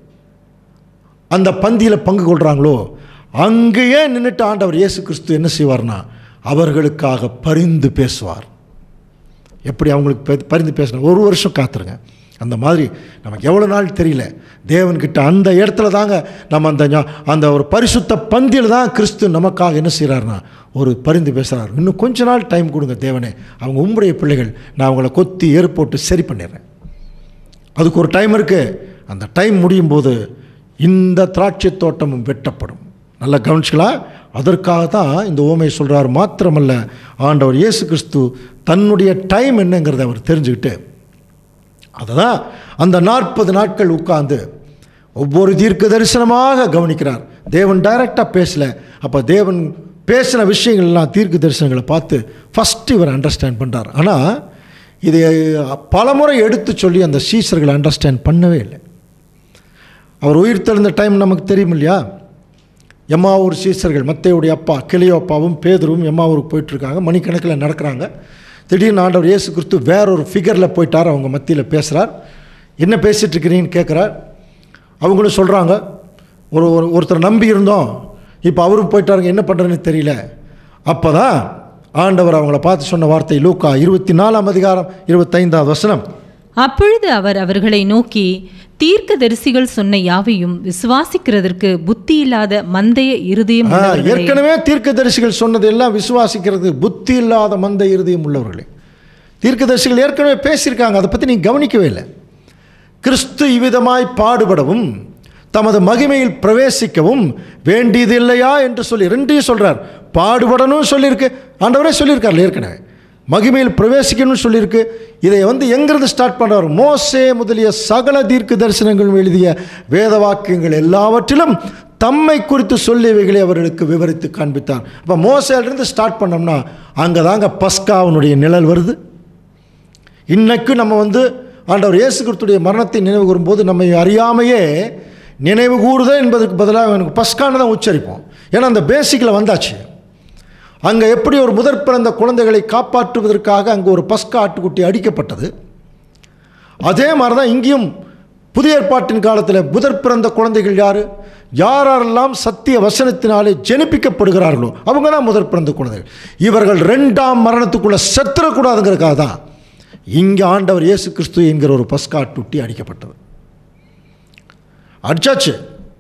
அந்த பந்தியில் பங்கு கொள்கிறாங்களோ அங்கேயே நின்றுட்டு ஆண்டவர் இயேசு கிறிஸ்து என்ன செய்வார்னா அவர்களுக்காக பரிந்து பேசுவார் எப்படி அவங்களுக்கு பெ- பரிந்து பேசணும் ஒரு வருஷம் காத்துருங்க அந்த மாதிரி நமக்கு எவ்வளோ நாள் தெரியல தேவன்கிட்ட அந்த இடத்துல தாங்க நம்ம அந்த ஞா- அந்த ஒரு பரிசுத்த பந்தியில் தான் கிறிஸ்து நமக்காக என்ன செய்கிறாருன்னா ஒரு பரிந்து பேசுகிறார் இன்னும் கொஞ்ச நாள் டைம் கொடுங்க தேவனே அவங்க உம்முடைய பிள்ளைகள் நான் அவங்கள கொத்தி ஏறு போட்டு சரி பண்ணிடுறேன் அதுக்கு ஒரு டைம் இருக்குது அந்த டைம் முடியும் போது இந்த திராட்சை தோட்டமும் வெட்டப்படும் நல்லா கவனிச்சுக்கலாம் அதற்காக தான் இந்த ஓமை சொல்கிறார் மாத்திரமல்ல ஆண்டவர் இயேசு கிறிஸ்து தன்னுடைய டைம் என்னங்கிறத அவர் தெரிஞ்சுக்கிட்டு அதை தான் அந்த நாற்பது நாட்கள் உட்கார்ந்து ஒவ்வொரு தீர்க்க தரிசனமாக கவனிக்கிறார் தேவன் டைரெக்டாக பேசல அப்போ தேவன் பேசின விஷயங்கள்லாம் தீர்க்க தரிசனங்களை பார்த்து ஃபஸ்ட்டு இவர் அண்டர்ஸ்டாண்ட் பண்ணுறார் ஆனால் இதை பலமுறை எடுத்து சொல்லி அந்த சீசர்களை அண்டர்ஸ்டாண்ட் பண்ணவே இல்லை அவர் உயிர் தெழுந்த டைம் நமக்கு தெரியும் இல்லையா எம்மாவூர் சீசர்கள் மத்தையுடைய அப்பா கிளியோப்பாவும் பேதரும் எம்மாவூருக்கு போயிட்டுருக்காங்க மணிக்கணக்கில் நடக்கிறாங்க திடீர்னு ஆண்டவர் இயேசு கிறிஸ்து வேற ஒரு ஃபிகரில் போயிட்டார் அவங்க மத்தியில் பேசுகிறார் என்ன பேசிகிட்டு இருக்கிறீங்கன்னு கேட்குறார் அவங்களும் சொல்கிறாங்க ஒரு ஒரு- ஒருத்தர் நம்பி இருந்தோம் இப்போ அவரும் போயிட்டாருங்க என்ன பண்ணுறதுன்னு தெரியல அப்போ தான் ஆண்டவர் அவங்கள பார்த்து சொன்ன வார்த்தை லூக்கா இருபத்தி நாலாம் அதிகாரம் இருபத்தைந்தாவது வசனம் அப்பொழுது அவர் அவர்களை நோக்கி தீர்க்கதரிசிகள் சொன்ன யாவையும் விசுவாசிக்கிறதற்கு புத்தி இல்லாத மந்தைய இருதயம் ஆ, உள்ளவர்களே. ஏற்கனவே தீர்க்கதரிசிகள் சொன்னதெல்லாம் விசுவாசிக்கிறது புத்தி இல்லாத மந்த இருதயம் உள்ளவர்களே தீர்க்கதரிசிகள் ஏற்கனவே பேசியிருக்காங்க அதை பற்றி நீ கவனிக்கவே இல்லை கிறிஸ்து இவ்விதமாய் பாடுபடவும் தமது மகிமையில் பிரவேசிக்கவும் வேண்டியதில்லையா என்று சொல்லி ரெண்டையும் சொல்றார் பாடுபடணும் சொல்லியிருக்கு ஆண்டவரே சொல்லியிருக்கார் ஏற்கனவே மகிமையில் பிரவேசிக்கணும்னு சொல்லியிருக்கு இதை வந்து எங்கிருந்து ஸ்டார்ட் பண்ணுறார் மோசே முதலிய சகல தீர்க்க தரிசனங்கள் எழுதிய வேத வாக்கியங்கள் எல்லாவற்றிலும் தம்மை குறித்து சொல்லியவைகளை அவர்களுக்கு விவரித்து காண்பித்தார் அப்போ மோசையிலிருந்து ஸ்டார்ட் பண்ணோம்னா அங்கே தாங்க பஸ்காவினுடைய நிழல் வருது இன்னைக்கு நம்ம வந்து ஆண்டவர் இயேசு கிறிஸ்துடைய மரணத்தை நினைவு கூறும்போது நம்மை அறியாமையே நினைவு கூறுதல் என்பதற்கு பதிலாக எனக்கு பஸ்கான்னு தான் உச்சரிப்போம் ஏன்னா அந்த பேசிக்கில் வந்தாச்சு அங்கே எப்படி ஒரு முதற் பிறந்த குழந்தைகளை காப்பாற்றுவதற்காக அங்கே ஒரு பஸ்கா ஆட்டுக்குட்டி அடிக்கப்பட்டது அதே மாதிரி தான் இங்கேயும் புதிய ஏற்பாட்டின் காலத்தில் முதற் பிறந்த குழந்தைகள் யார் யாரெல்லாம் சத்திய வசனத்தினாலே ஜெனிப்பிக்கப்படுகிறார்களோ அவங்க தான் முதற் பிறந்த குழந்தைகள் இவர்கள் ரெண்டாம் மரணத்துக்குள்ளே செத்துறக்கூடாதுங்கிறதுக்காக தான் இங்கே ஆண்டவர் இயேசு கிறிஸ்து என்கிற ஒரு பஸ்கா ஆட்டுக்குட்டி அடிக்கப்பட்டது அடிச்சாச்சு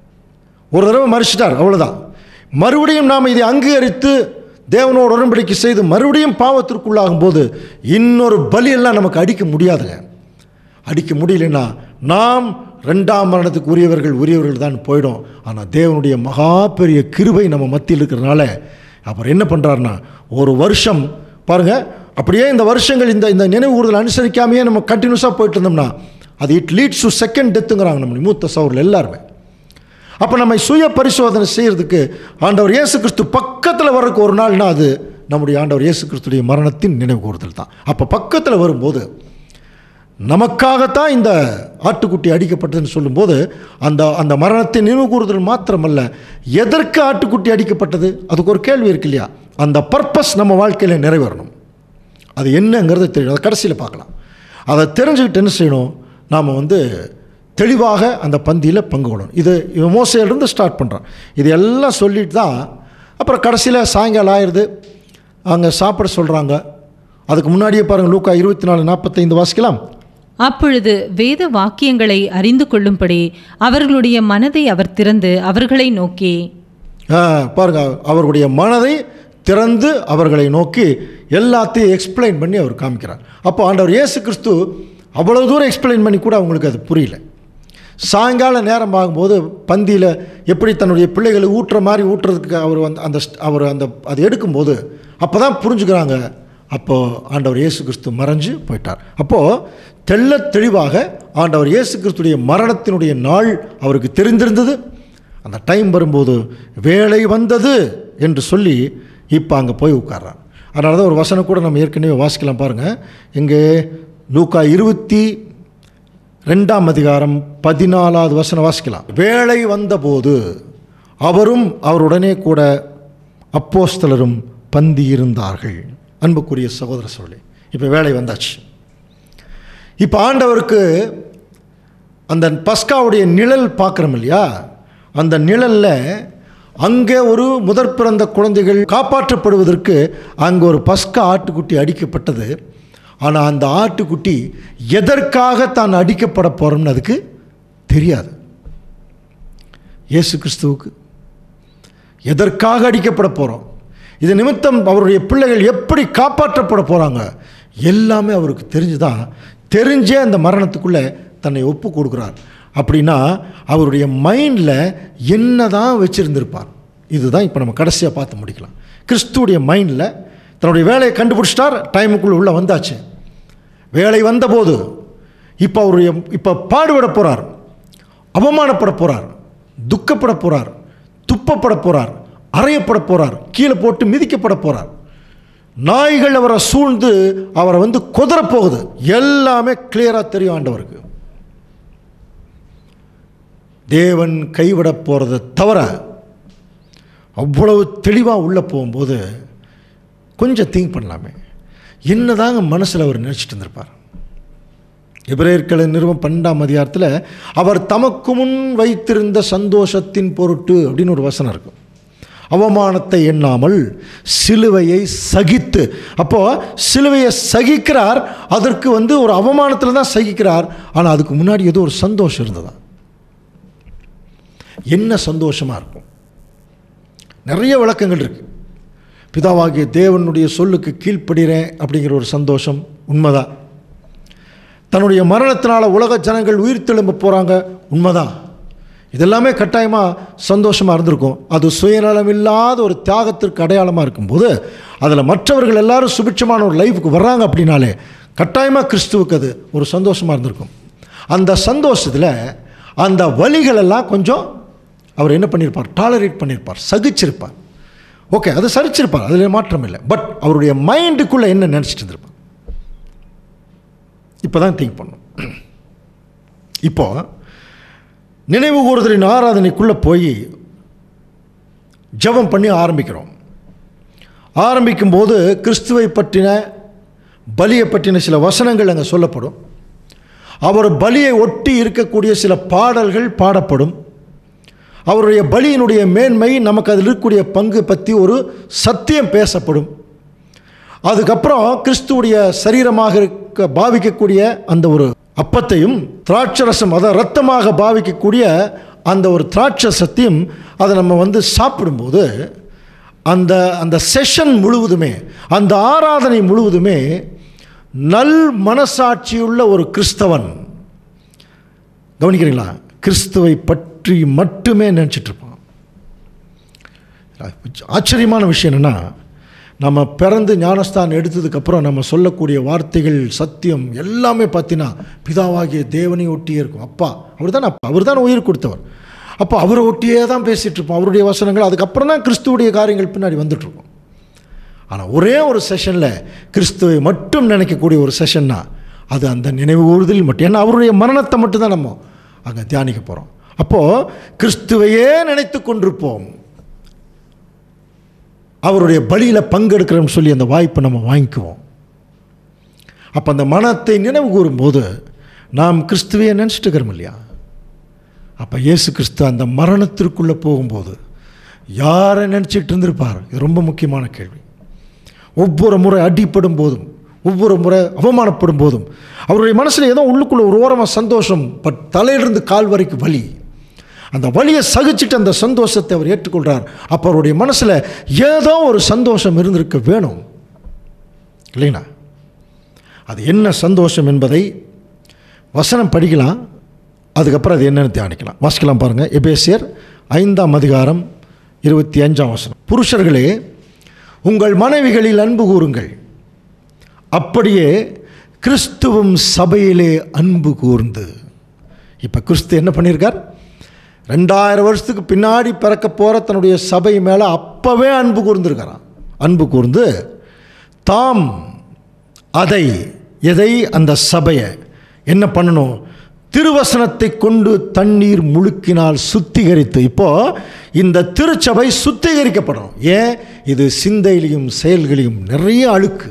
ஒரு தடவை மறிச்சிட்டார் அவ்வளோதான் மறுபடியும் நாம் இதை அங்கீகரித்து தேவனோடு உடன்படிக்கை செய்து மறுபடியும் பாவத்திற்குள்ளாகும் போது இன்னொரு பலியெல்லாம் நமக்கு அடிக்க முடியாதுங்க அடிக்க முடியலன்னா நாம் ரெண்டாம் மரணத்துக்கு உரியவர்கள் உரியவர்கள் தான் போயிடும் ஆனால் தேவனுடைய மகா பெரிய கிருபை நம்ம மத்தியில் இருக்கிறனால அப்புறம் என்ன பண்ணுறாருன்னா ஒரு வருஷம் பாருங்கள் அப்படியே இந்த வருஷங்கள் இந்த இந்த நினைவு கூறுதல் அனுசரிக்காமையே நம்ம கண்டினியூஸாக போயிட்டு இருந்தோம்னா அது இட் லீட்ஸ் டு செகண்ட் டெத்துங்கிறாங்க நம்ம மூத்த சவரில் எல்லாருமே அப்போ நம்ம சுய பரிசோதனை செய்கிறதுக்கு ஆண்டவர் இயேசு கிறிஸ்து பக்கத்தில் வர்றதுக்கு ஒரு நாள்னா அது நம்முடைய ஆண்டவர் இயேசு கிறிஸ்துடைய மரணத்தின் நினைவு கூறுதல் தான் அப்போ பக்கத்தில் வரும்போது நமக்காகத்தான் இந்த ஆட்டுக்குட்டி அடிக்கப்பட்டதுன்னு சொல்லும்போது அந்த அந்த மரணத்தை நினைவு கூறுதல் மாத்திரமல்ல எதற்கு ஆட்டுக்குட்டி அடிக்கப்பட்டது அதுக்கு ஒரு கேள்வி இருக்கு இல்லையா அந்த பர்பஸ் நம்ம வாழ்க்கையில் நிறைவேறணும் அது என்னங்கிறது தெரியும் அதை கடைசியில் பார்க்கலாம் அதை தெரிஞ்சுக்கிட்டு என்ன செய்யணும் நாம் வந்து தெளிவாக அந்த பந்தியில் பங்கு கொள்ளணும் இது இவன் மோசையிலிருந்து ஸ்டார்ட் பண்ணுறான் இது எல்லாம் சொல்லிட்டு தான் அப்புறம் கடைசியில் சாயங்காலம் ஆயிடுது அங்கே சாப்பிட சொல்கிறாங்க அதுக்கு முன்னாடியே பாருங்கள் லூக்கா இருபத்தி நாலு நாற்பத்தைந்து வாசிக்கலாம் அப்பொழுது வேத வாக்கியங்களை அறிந்து கொள்ளும்படி அவர்களுடைய மனதை அவர் திறந்து அவர்களை நோக்கி ஆ, பாருங்க அவர்களுடைய மனதை திறந்து அவர்களை நோக்கி எல்லாத்தையும் எக்ஸ்பிளைன் பண்ணி அவர் காமிக்கிறார் அப்போ ஆண்டவர் இயேசு கிறிஸ்து அவ்வளவு தூரம் எக்ஸ்பிளைன் பண்ணி கூட அவங்களுக்கு அது புரியல சாயங்கால நேரம் ஆகும்போது பந்தியில் எப்படி தன்னுடைய பிள்ளைகளை ஊட்டுற மாதிரி ஊட்டுறதுக்கு அவர் வந்து அந்த ஸ்ட்- அவர் அந்த அது எடுக்கும்போது அப்போ தான் புரிஞ்சுக்கிறாங்க அப்போது ஆண்டவர் இயேசு கிறிஸ்து மறைஞ்சு போயிட்டார் அப்போது தெள்ளத் தெளிவாக ஆண்டவர் இயேசு கிறிஸ்துடைய மரணத்தினுடைய நாள் அவருக்கு தெரிந்திருந்தது அந்த டைம் வரும்போது வேலை வந்தது என்று சொல்லி இப்போ அங்கே போய் உட்கார்றான் அதனால தான் ஒரு வசனம் கூட நம்ம ஏற்கனவே வாசிக்கலாம் பாருங்கள் இங்கே லூக்கா இருபத்தி ரெண்டாம் அதிகாரம் பதினாலாவது வசனம் வாசிக்கலாம் வேலை வந்தபோது அவரும் அவருடனே கூட அப்போஸ்தலரும் பந்தி இருந்தார்கள் அன்புக்குரிய சகோதர சொல்லி இப்போ வேலை வந்தாச்சு இப்போ ஆண்டவருக்கு அந்த பஸ்காவுடைய நிழல் பார்க்குறோம் இல்லையா அந்த நிழலில் அங்கே ஒரு முதற் பிறந்த குழந்தைகள் காப்பாற்றப்படுவதற்கு அங்கே ஒரு பஸ்கா ஆட்டுக்குட்டி அடிக்கப்பட்டது ஆனால் அந்த ஆட்டுக்குட்டி எதற்காக தான் அடிக்கப்பட போகிறோம்னு அதுக்கு தெரியாது இயேசு கிறிஸ்துவுக்கு எதற்காக அடிக்கப்பட போகிறோம் இது நிமித்தம் அவருடைய பிள்ளைகள் எப்படி காப்பாற்றப்பட போகிறாங்க எல்லாமே அவருக்கு தெரிஞ்சுதான் தெரிஞ்சே அந்த மரணத்துக்குள்ளே தன்னை ஒப்பு கொடுக்குறார் அப்படின்னா அவருடைய மைண்டில் என்ன தான் வச்சுருந்துருப்பார் இதுதான் இப்போ நம்ம கடைசியாக பார்த்து முடிக்கலாம் கிறிஸ்துவுடைய மைண்டில் தன்னுடைய வேலையை கண்டுபிடிச்சிட்டார் டைமுக்குள்ளே உள்ளே வந்தாச்சு வேலை வந்தபோது இப்போ அவருடைய இப்போ பாடுபட போகிறார் அவமானப்பட போகிறார் துக்கப்பட போகிறார் துப்பப்பட போகிறார் அறையப்பட போகிறார் கீழே போட்டு மிதிக்கப்பட போகிறார் நாய்கள் அவரை சூழ்ந்து அவரை வந்து குதறப் போகுது எல்லாமே கிளியராக தெரியும் ஆண்டவருக்கு தேவன் கைவிட போகிறத தவிர அவ்வளவு தெளிவாக உள்ளே போகும்போது கொஞ்சம் திங்க் பண்ணலாமே என்னதாங்க மனசில் அவர் நினச்சிட்டு இருந்திருப்பார் எபிரேயர்களை நிறுவம் பன்னெண்டாம் அதிகாரத்தில் அவர் தமக்கு முன் வைத்திருந்த சந்தோஷத்தின் பொருட்டு அப்படின்னு ஒரு வசனம் இருக்கும் அவமானத்தை எண்ணாமல் சிலுவையை சகித்து அப்போ சிலுவையை சகிக்கிறார் அதற்கு வந்து ஒரு அவமானத்தில் தான் சகிக்கிறார் ஆனால் அதுக்கு முன்னாடி ஏதோ ஒரு சந்தோஷம் இருந்ததா என்ன சந்தோஷமாக இருக்கும் நிறைய விளக்கங்கள் இருக்கு பிதாவாகிய தேவனுடைய சொல்லுக்கு கீழ்ப்படுகிறேன் அப்படிங்கிற ஒரு சந்தோஷம் உண்மைதான் தன்னுடைய மரணத்தினால உலக ஜனங்கள் உயிர் தெழும்ப போகிறாங்க உண்மைதான் இதெல்லாமே கட்டாயமாக சந்தோஷமாக இருந்திருக்கும் அது சுயநலம் இல்லாத ஒரு தியாகத்திற்கு அடையாளமாக இருக்கும்போது அதில் மற்றவர்கள் எல்லாரும் சுபிட்சமான ஒரு லைஃபுக்கு வர்றாங்க அப்படின்னாலே கட்டாயமாக கிறிஸ்துவுக்கு அது ஒரு சந்தோஷமாக இருந்திருக்கும் அந்த சந்தோஷத்தில் அந்த வழிகளெல்லாம் கொஞ்சம் அவர் என்ன பண்ணியிருப்பார் டாலரேட் பண்ணியிருப்பார் சகிச்சிருப்பார் ஓகே அது சரிச்சிருப்பார் அதில் மாற்றம் இல்லை பட் அவருடைய மைண்டுக்குள்ளே என்ன நினச்சிட்டு இருந்திருப்பார் இப்போ தான் திங்க் பண்ணும் இப்போ நினைவு கூறுதலின் ஆராதனைக்குள்ளே போய் ஜெபம் பண்ணி ஆரம்பிக்கிறோம் ஆரம்பிக்கும்போது கிறிஸ்துவை பற்றின பலியை பற்றின சில வசனங்கள் அங்கே சொல்லப்படும் அவர் பலியை ஒட்டி இருக்கக்கூடிய சில பாடல்கள் பாடப்படும் அவருடைய பலியினுடைய மேன்மை நமக்கு அதில் இருக்கக்கூடிய பங்கு பற்றி ஒரு சத்தியம் பேசப்படும் அதுக்கப்புறம் கிறிஸ்துவுடைய சரீரமாக இருக்க பாவிக்கக்கூடிய அந்த ஒரு அப்பத்தையும் திராட்சரசம் அதை ரத்தமாக பாவிக்கக்கூடிய அந்த ஒரு திராட்சசத்தையும் அதை நம்ம வந்து சாப்பிடும்போது அந்த அந்த செஷன் முழுவதுமே அந்த ஆராதனை முழுவதுமே நல் மனசாட்சியுள்ள ஒரு கிறிஸ்தவன் கவனிக்கிறீங்களா கிறிஸ்துவை பற்றி மட்டுமே நினச்சிட்டு இருப்பான் ஆச்சரியமான விஷயம் என்னென்னா நம்ம பிறந்து ஞானஸ்தானம் எடுத்ததுக்கப்புறம் நம்ம சொல்லக்கூடிய வார்த்தைகள் சத்தியம் எல்லாமே பார்த்தீங்கன்னா பிதாவாகிய தேவனை ஒட்டியே இருக்கும் அப்பா அவர் தான் அப்பா அவர் தான் உயிர் கொடுத்தவர் அப்போ அவரை ஒட்டியே தான் பேசிகிட்டு இருப்போம் அவருடைய வசனங்கள் அதுக்கப்புறம் தான் கிறிஸ்துவுடைய காரியங்கள் பின்னாடி வந்துட்டுருக்கும் ஆனால் ஒரே ஒரு செஷனில் கிறிஸ்துவை மட்டும் நினைக்கக்கூடிய ஒரு செஷன்னா அது அந்த நினைவு கூறுதல் மட்டும் ஏன்னா அவருடைய மரணத்தை மட்டும்தான் நம்ம அங்கே தியானிக்க போகிறோம் அப்போது கிறிஸ்துவையே நினைத்து கொண்டிருப்போம் அவருடைய பலியில் பங்கெடுக்கிறோம்னு சொல்லி அந்த வாய்ப்பை நம்ம வாங்கிக்குவோம் அப்போ அந்த மனத்தை நினைவு கூறும்போது நாம் கிறிஸ்துவையே நினச்சிட்டு இருக்கிறோம் இல்லையா அப்போ இயேசு கிறிஸ்து அந்த மரணத்திற்குள்ளே போகும்போது யாரை நினச்சிட்டு இருந்திருப்பார் இது ரொம்ப முக்கியமான கேள்வி ஒவ்வொரு முறை அடிப்படும் போதும் ஒவ்வொரு முறை அவமானப்படும் போதும் அவருடைய மனசில் ஏதோ உள்ளுக்குள்ளே ஒரு ஓரமாக சந்தோஷம் பட் தலையிலிருந்து கால் வரைக்கும் வலி அந்த வலியை சகிச்சுட்டு அந்த சந்தோஷத்தை அவர் ஏற்றுக்கொள்கிறார் அப்போ அவருடைய மனசில் ஏதோ ஒரு சந்தோஷம் இருந்திருக்க வேணும் இல்லைங்களா அது என்ன சந்தோஷம் என்பதை வசனம் படிக்கலாம் அதுக்கப்புறம் அது என்னென்னு தியானிக்கலாம் வாசிக்கலாம் பாருங்கள் எபேசியர் ஐந்தாம் அதிகாரம் இருபத்தி அஞ்சாம் வசனம் புருஷர்களே உங்கள் மனைவிகளில் அன்பு கூறுங்கள் அப்படியே கிறிஸ்துவும் சபையிலே அன்பு கூர்ந்து இப்போ கிறிஸ்து என்ன பண்ணியிருக்கார் ரெண்டாயிரம் வருஷத்துக்கு பின்னாடி பிறக்க போகிற தன்னுடைய சபை மேலே அப்போவே அன்பு கூர்ந்துருக்கிறான் அன்பு கூர்ந்து தாம் அதை எதை அந்த சபையை என்ன பண்ணணும் திருவசனத்தை கொண்டு தண்ணீர் முழுக்கினால் சுத்திகரித்து இப்போ இந்த திருச்சபை சுத்திகரிக்கப்படணும் ஏன் இது சிந்தையிலையும் செயல்களையும் நிறைய அழுக்கு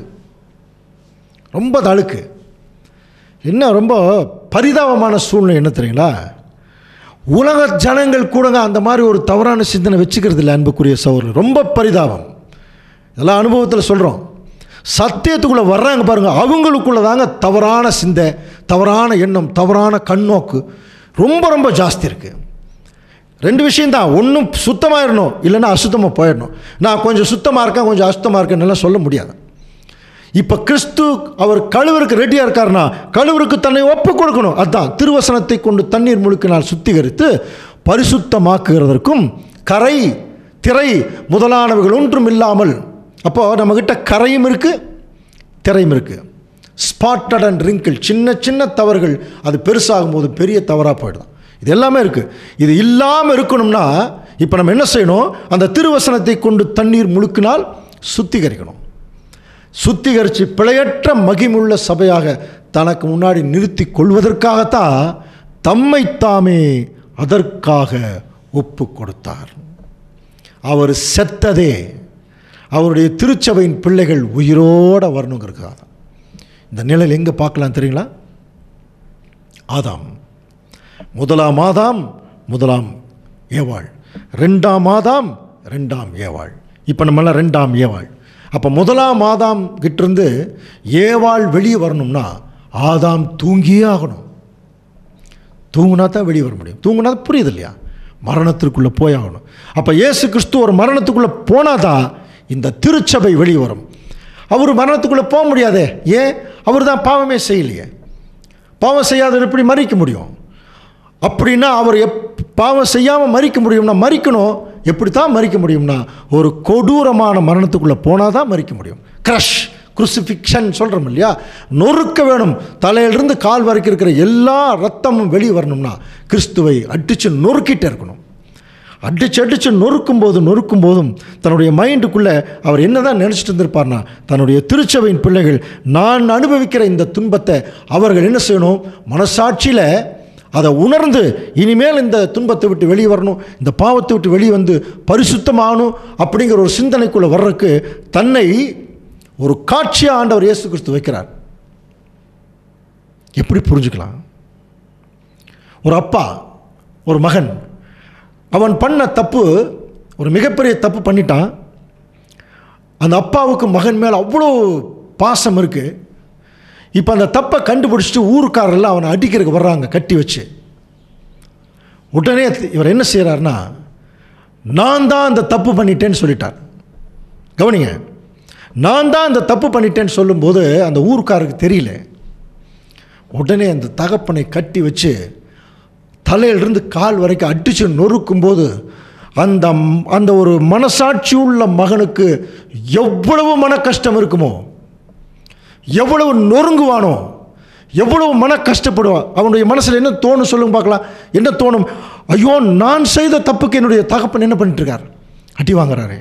ரொம்ப அது அழுக்கு என்ன ரொம்ப பரிதாபமான சூழ்நிலை என்ன தெரியுங்களா உலக ஜனங்கள் கூடங்க அந்த மாதிரி ஒரு தவறான சிந்தனை வச்சுக்கிறது இல்லை அன்புக்குரிய சௌர் ரொம்ப பரிதாபம் இதெல்லாம் அனுபவத்தில் சொல்கிறோம் சத்தியத்துக்குள்ளே வர்றாங்க பாருங்கள் அவங்களுக்குள்ள தாங்க தவறான சிந்தை தவறான எண்ணம் தவறான கண்ணோக்கு ரொம்ப ரொம்ப ஜாஸ்தி இருக்குது ரெண்டு விஷயந்தான் ஒன்றும் சுத்தமாகிடணும் இல்லைன்னா அசுத்தமாக போயிடணும் நான் கொஞ்சம் சுத்தமாக இருக்கேன் கொஞ்சம் அசுத்தமாக இருக்கேன்னு சொல்ல முடியாது இப்போ கிறிஸ்து அவர் கழுவருக்கு ரெடியாக இருக்காருன்னா கழுவருக்கு தன்னை ஒப்பு கொடுக்கணும் அதுதான் திருவசனத்தை கொண்டு தண்ணீர் முழுக்கினால் சுத்திகரித்து பரிசுத்தமாக்குகிறதற்கும் கரை திரை முதலானவைகள் ஒன்றும் இல்லாமல் அப்போது நம்மக்கிட்ட கரையும் இருக்குது திரையும் இருக்குது ஸ்பாட்டட் அண்ட் ரிங்கிள் சின்ன சின்ன தவறுகள் அது பெருசாகும் போது பெரிய தவறாக போயிடும் இது எல்லாமே இருக்குது இது இல்லாமல் இருக்கணும்னா இப்போ நம்ம என்ன செய்யணும் அந்த திருவசனத்தை கொண்டு தண்ணீர் முழுக்கினால் சுத்திகரிக்கணும் சுத்திகரித்து பிழையற்ற மகிமுள்ள சபையாக தனக்கு முன்னாடி நிறுத்தி கொள்வதற்காகத்தான் தம்மை தாமே அதற்காக ஒப்பு கொடுத்தார் அவர் செத்ததே அவருடைய திருச்சபையின் பிள்ளைகள் உயிரோடு வரணுங்கிறதுக்காக தான் இந்த நிலையில் எங்கே பார்க்கலாம் தெரியுங்களா ஆதாம் முதலாம் ஆதாம் முதலாம் ஏவாள் ரெண்டாம் ஆதாம் ரெண்டாம் ஏவாள் இப்போ நம்மளாம் ரெண்டாம் ஏவாள் அப்போ முதலாம் ஆதாம் கிட்டேருந்து ஏவாள் வெளியே வரணும்னா ஆதாம் தூங்கியே ஆகணும் தூங்குனா தான் வெளியே வர முடியும் தூங்குனா தான் புரியுது இல்லையா மரணத்திற்குள்ளே போய் ஆகணும் அப்போ இயேசு கிறிஸ்து ஒரு மரணத்துக்குள்ளே போனால் தான் இந்த திருச்சபை வெளியே வரும் அவர் மரணத்துக்குள்ளே போக முடியாதே ஏன் அவர் தான் பாவமே செய்யலையே பாவம் செய்யாதவர் எப்படி மறிக்க முடியும் அப்படின்னா அவர் எப் பாவம் செய்யாமல் மறிக்க முடியும்னா மறிக்கணும் எப்படி தான் மறிக்க முடியும்னா ஒரு கொடூரமான மரணத்துக்குள்ளே போனால் தான் மறிக்க முடியும் க்ரஷ் குருசிஃபிக்ஷன் சொல்கிறோம் இல்லையா நொறுக்க வேணும் தலையிலிருந்து கால் வரைக்கும் இருக்கிற எல்லா ரத்தமும் வெளியே வரணும்னா கிறிஸ்துவை அடித்து நொறுக்கிட்டே இருக்கணும் அடிச்சு அடிச்சு நொறுக்கும் போது நொறுக்கும் போதும் தன்னுடைய மைண்டுக்குள்ளே அவர் என்ன தான் நினச்சிட்டு இருந்திருப்பார்னா தன்னுடைய திருச்சபையின் பிள்ளைகள் நான் அனுபவிக்கிற இந்த துன்பத்தை அவர்கள் என்ன செய்யணும் மனசாட்சியில் அதை உணர்ந்து இனிமேல் இந்த துன்பத்தை விட்டு வெளியே வரணும் இந்த பாவத்தை விட்டு வெளியே வந்து பரிசுத்தமாகணும் அப்படிங்கிற ஒரு சிந்தனைக்குள்ளே வர்றதுக்கு தன்னை ஒரு காட்சியாக ஆண்டவர் இயேசு கிறிஸ்து வைக்கிறார் எப்படி புரிஞ்சுக்கலாம் ஒரு அப்பா ஒரு மகன் அவன் பண்ண தப்பு ஒரு மிகப்பெரிய தப்பு பண்ணிட்டான் அந்த அப்பாவுக்கு மகன் மேலே அவ்வளோ பாசம் இருக்குது இப்போ அந்த தப்பை கண்டுபிடிச்சிட்டு ஊருக்காரெல்லாம் அவனை அடிக்கிறதுக்கு வர்றாங்க கட்டி வச்சு உடனே இவர் என்ன செய்கிறாருன்னா நான் தான் அந்த தப்பு பண்ணிட்டேன்னு சொல்லிட்டார் கவனிங்க நான் தான் அந்த தப்பு பண்ணிட்டேன்னு சொல்லும்போது அந்த ஊருக்காருக்கு தெரியல உடனே அந்த தகப்பனை கட்டி வச்சு தலையிலிருந்து கால் வரைக்கும் அடித்து நொறுக்கும்போது அந்த அந்த ஒரு மனசாட்சி உள்ள மகனுக்கு எவ்வளவு மன கஷ்டம் இருக்குமோ எவ்வளவு நொறுங்குவானோ எவ்வளவு மன கஷ்டப்படுவான் அவனுடைய மனசில் என்ன தோணும் சொல்லுங்க பார்க்கலாம் என்ன தோணும் ஐயோ நான் செய்த தப்புக்கு என்னுடைய தகப்பன் என்ன பண்ணிட்டு இருக்கார் அடி வாங்குறாரு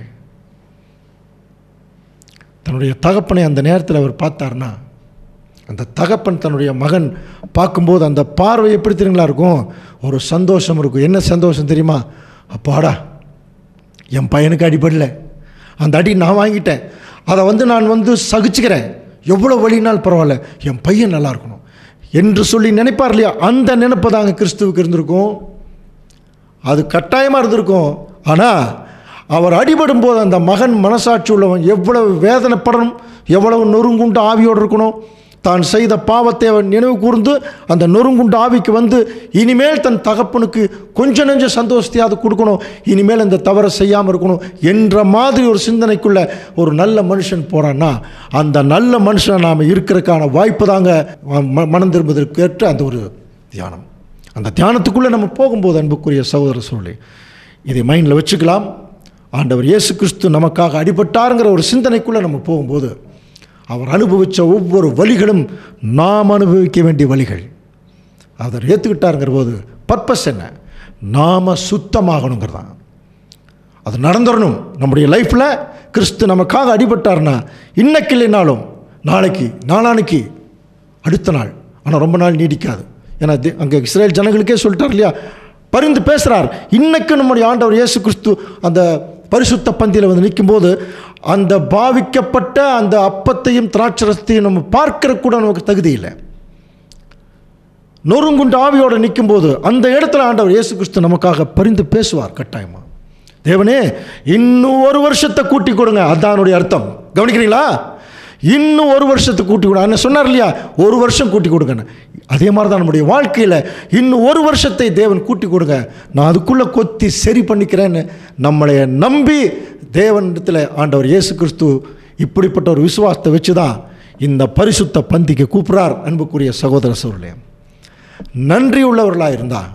தன்னுடைய தகப்பனை அந்த நேரத்தில் அவர் பார்த்தார்னா அந்த தகப்பன் தன்னுடைய மகன் பார்க்கும்போது அந்த பார்வை எப்படி தெரியுங்களா இருக்கும் ஒரு சந்தோஷம் இருக்கும் என்ன சந்தோஷம் தெரியுமா அப்பாடா என் பையனுக்கு அடிபடல அந்த அடி நான் வாங்கிட்டேன் அதை வந்து நான் வந்து சகிச்சுக்கிறேன் எவ்வளோ வழினால் பரவாயில்ல என் பையன் நல்லா இருக்கணும் என்று சொல்லி நினைப்பார் இல்லையா அந்த நினைப்பு தாங்க கிறிஸ்துவுக்கு இருந்திருக்கும் அது கட்டாயமாக இருந்திருக்கும் ஆனால் அவர் அடிபடும் போது அந்த மகன் மனசாட்சி உள்ளவன் எவ்வளவு வேதனைப்படணும் எவ்வளவு நொறுங்குண்டு ஆவியோடு இருக்கணும் தான் செய்த பாவத்தை அவன் நினைவு கூர்ந்து அந்த நொறுங்குண்டு ஆவிக்கு வந்து இனிமேல் தன் தகப்பனுக்கு கொஞ்ச நெஞ்ச சந்தோஷத்தையாவது கொடுக்கணும் இனிமேல் இந்த தவறை செய்யாமல் இருக்கணும் என்ற மாதிரி ஒரு சிந்தனைக்குள்ள ஒரு நல்ல மனுஷன் போகிறான்னா அந்த நல்ல மனுஷனை நாம் இருக்கிறதுக்கான வாய்ப்பு தாங்க ம- மனம் திரும்புவதற்கு ஏற்ற அந்த ஒரு தியானம் அந்த தியானத்துக்குள்ளே நம்ம போகும்போது அன்புக்குரிய சகோதர சொல்லி இதை மைண்டில் வச்சுக்கலாம் ஆண்டவர் இயேசு கிறிஸ்து நமக்காக அடிபட்டாருங்கிற ஒரு சிந்தனைக்குள்ளே நம்ம போகும்போது அவர் அனுபவித்த ஒவ்வொரு வழிகளும் நாம் அனுபவிக்க வேண்டிய வழிகள் அவர் ஏற்றுக்கிட்டாருங்கிற போது பர்பஸ் என்ன நாம் சுத்தமாகணுங்கிறதான் அது நடந்துடணும் நம்முடைய லைஃப்பில் கிறிஸ்து நமக்காக அடிபட்டார்னா இன்னைக்கு இல்லைனாலும் நாளைக்கு நாளானைக்கு அடுத்த நாள் ஆனால் ரொம்ப நாள் நீடிக்காது ஏன்னா அங்கே இஸ்ரேல் ஜனங்களுக்கே சொல்லிட்டார் இல்லையா பரிந்து பேசுகிறார் இன்னைக்கு நம்முடைய ஆண்டவர் இயேசு கிறிஸ்து அந்த பரிசுத்த பந்தியில் வந்து நிற்கும்போது அந்த பாவிக்கப்பட்ட அந்த அப்பத்தையும் திராட்சரசத்தையும் நம்ம பார்க்கிற கூட நமக்கு தகுதி இல்லை நொறுங்குண்டு ஆவியோடு நிற்கும்போது அந்த இடத்துல ஆண்டவர் இயேசு கிறிஸ்து நமக்காக பரிந்து பேசுவார் கட்டாயமா தேவனே இன்னும் ஒரு வருஷத்தை கூட்டி கொடுங்க அதான் அதனுடைய அர்த்தம் கவனிக்கிறீங்களா இன்னும் ஒரு வருஷத்தை கூட்டி கொடுங்க என்ன சொன்னார் இல்லையா ஒரு வருஷம் கூட்டி கொடுங்க அதே மாதிரி தான் நம்முடைய வாழ்க்கையில் இன்னும் ஒரு வருஷத்தை தேவன் கூட்டி கொடுங்க நான் அதுக்குள்ளே கொத்தி சரி பண்ணிக்கிறேன்னு நம்மளை நம்பி தேவனிடத்தில் ஆண்டவர் இயேசு கிறிஸ்து இப்படிப்பட்ட ஒரு விசுவாசத்தை வச்சு தான் இந்த பரிசுத்த பந்திக்கு கூப்பிட்றார் அன்புக்குரிய சகோதர சூழ்நிலை நன்றி உள்ளவர்களாக இருந்தால்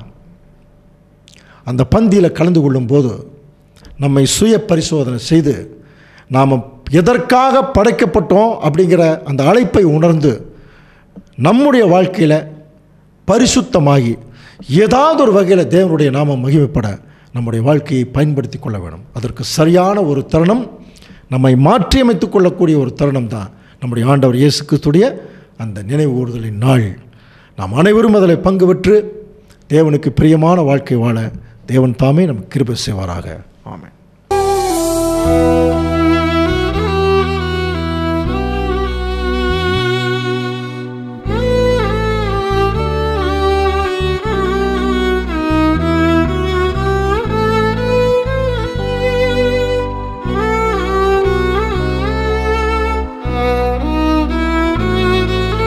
அந்த பந்தியில் கலந்து கொள்ளும்போது நம்மை சுய பரிசோதனை செய்து நாம் எதற்காக படைக்கப்பட்டோம் அப்படிங்கிற அந்த அழைப்பை உணர்ந்து நம்முடைய வாழ்க்கையில் பரிசுத்தமாகி ஏதாவது ஒரு வகையில் தேவனுடைய நாமம் மகிமைப்பட நம்முடைய வாழ்க்கையை பயன்படுத்தி கொள்ள வேணும் அதற்கு சரியான ஒரு தருணம் நம்மை மாற்றியமைத்துக் கொள்ளக்கூடிய ஒரு தருணம் தான் நம்முடைய ஆண்டவர் இயேசு கிறிஸ்துடைய அந்த நினைவு கூறுதலின் நாள் நாம் அனைவரும் அதில் பங்கு பெற்று தேவனுக்கு பிரியமான வாழ்க்கை வாழ தேவன் தாமே நமக்கு கிருபை செய்வாராக ஆமென்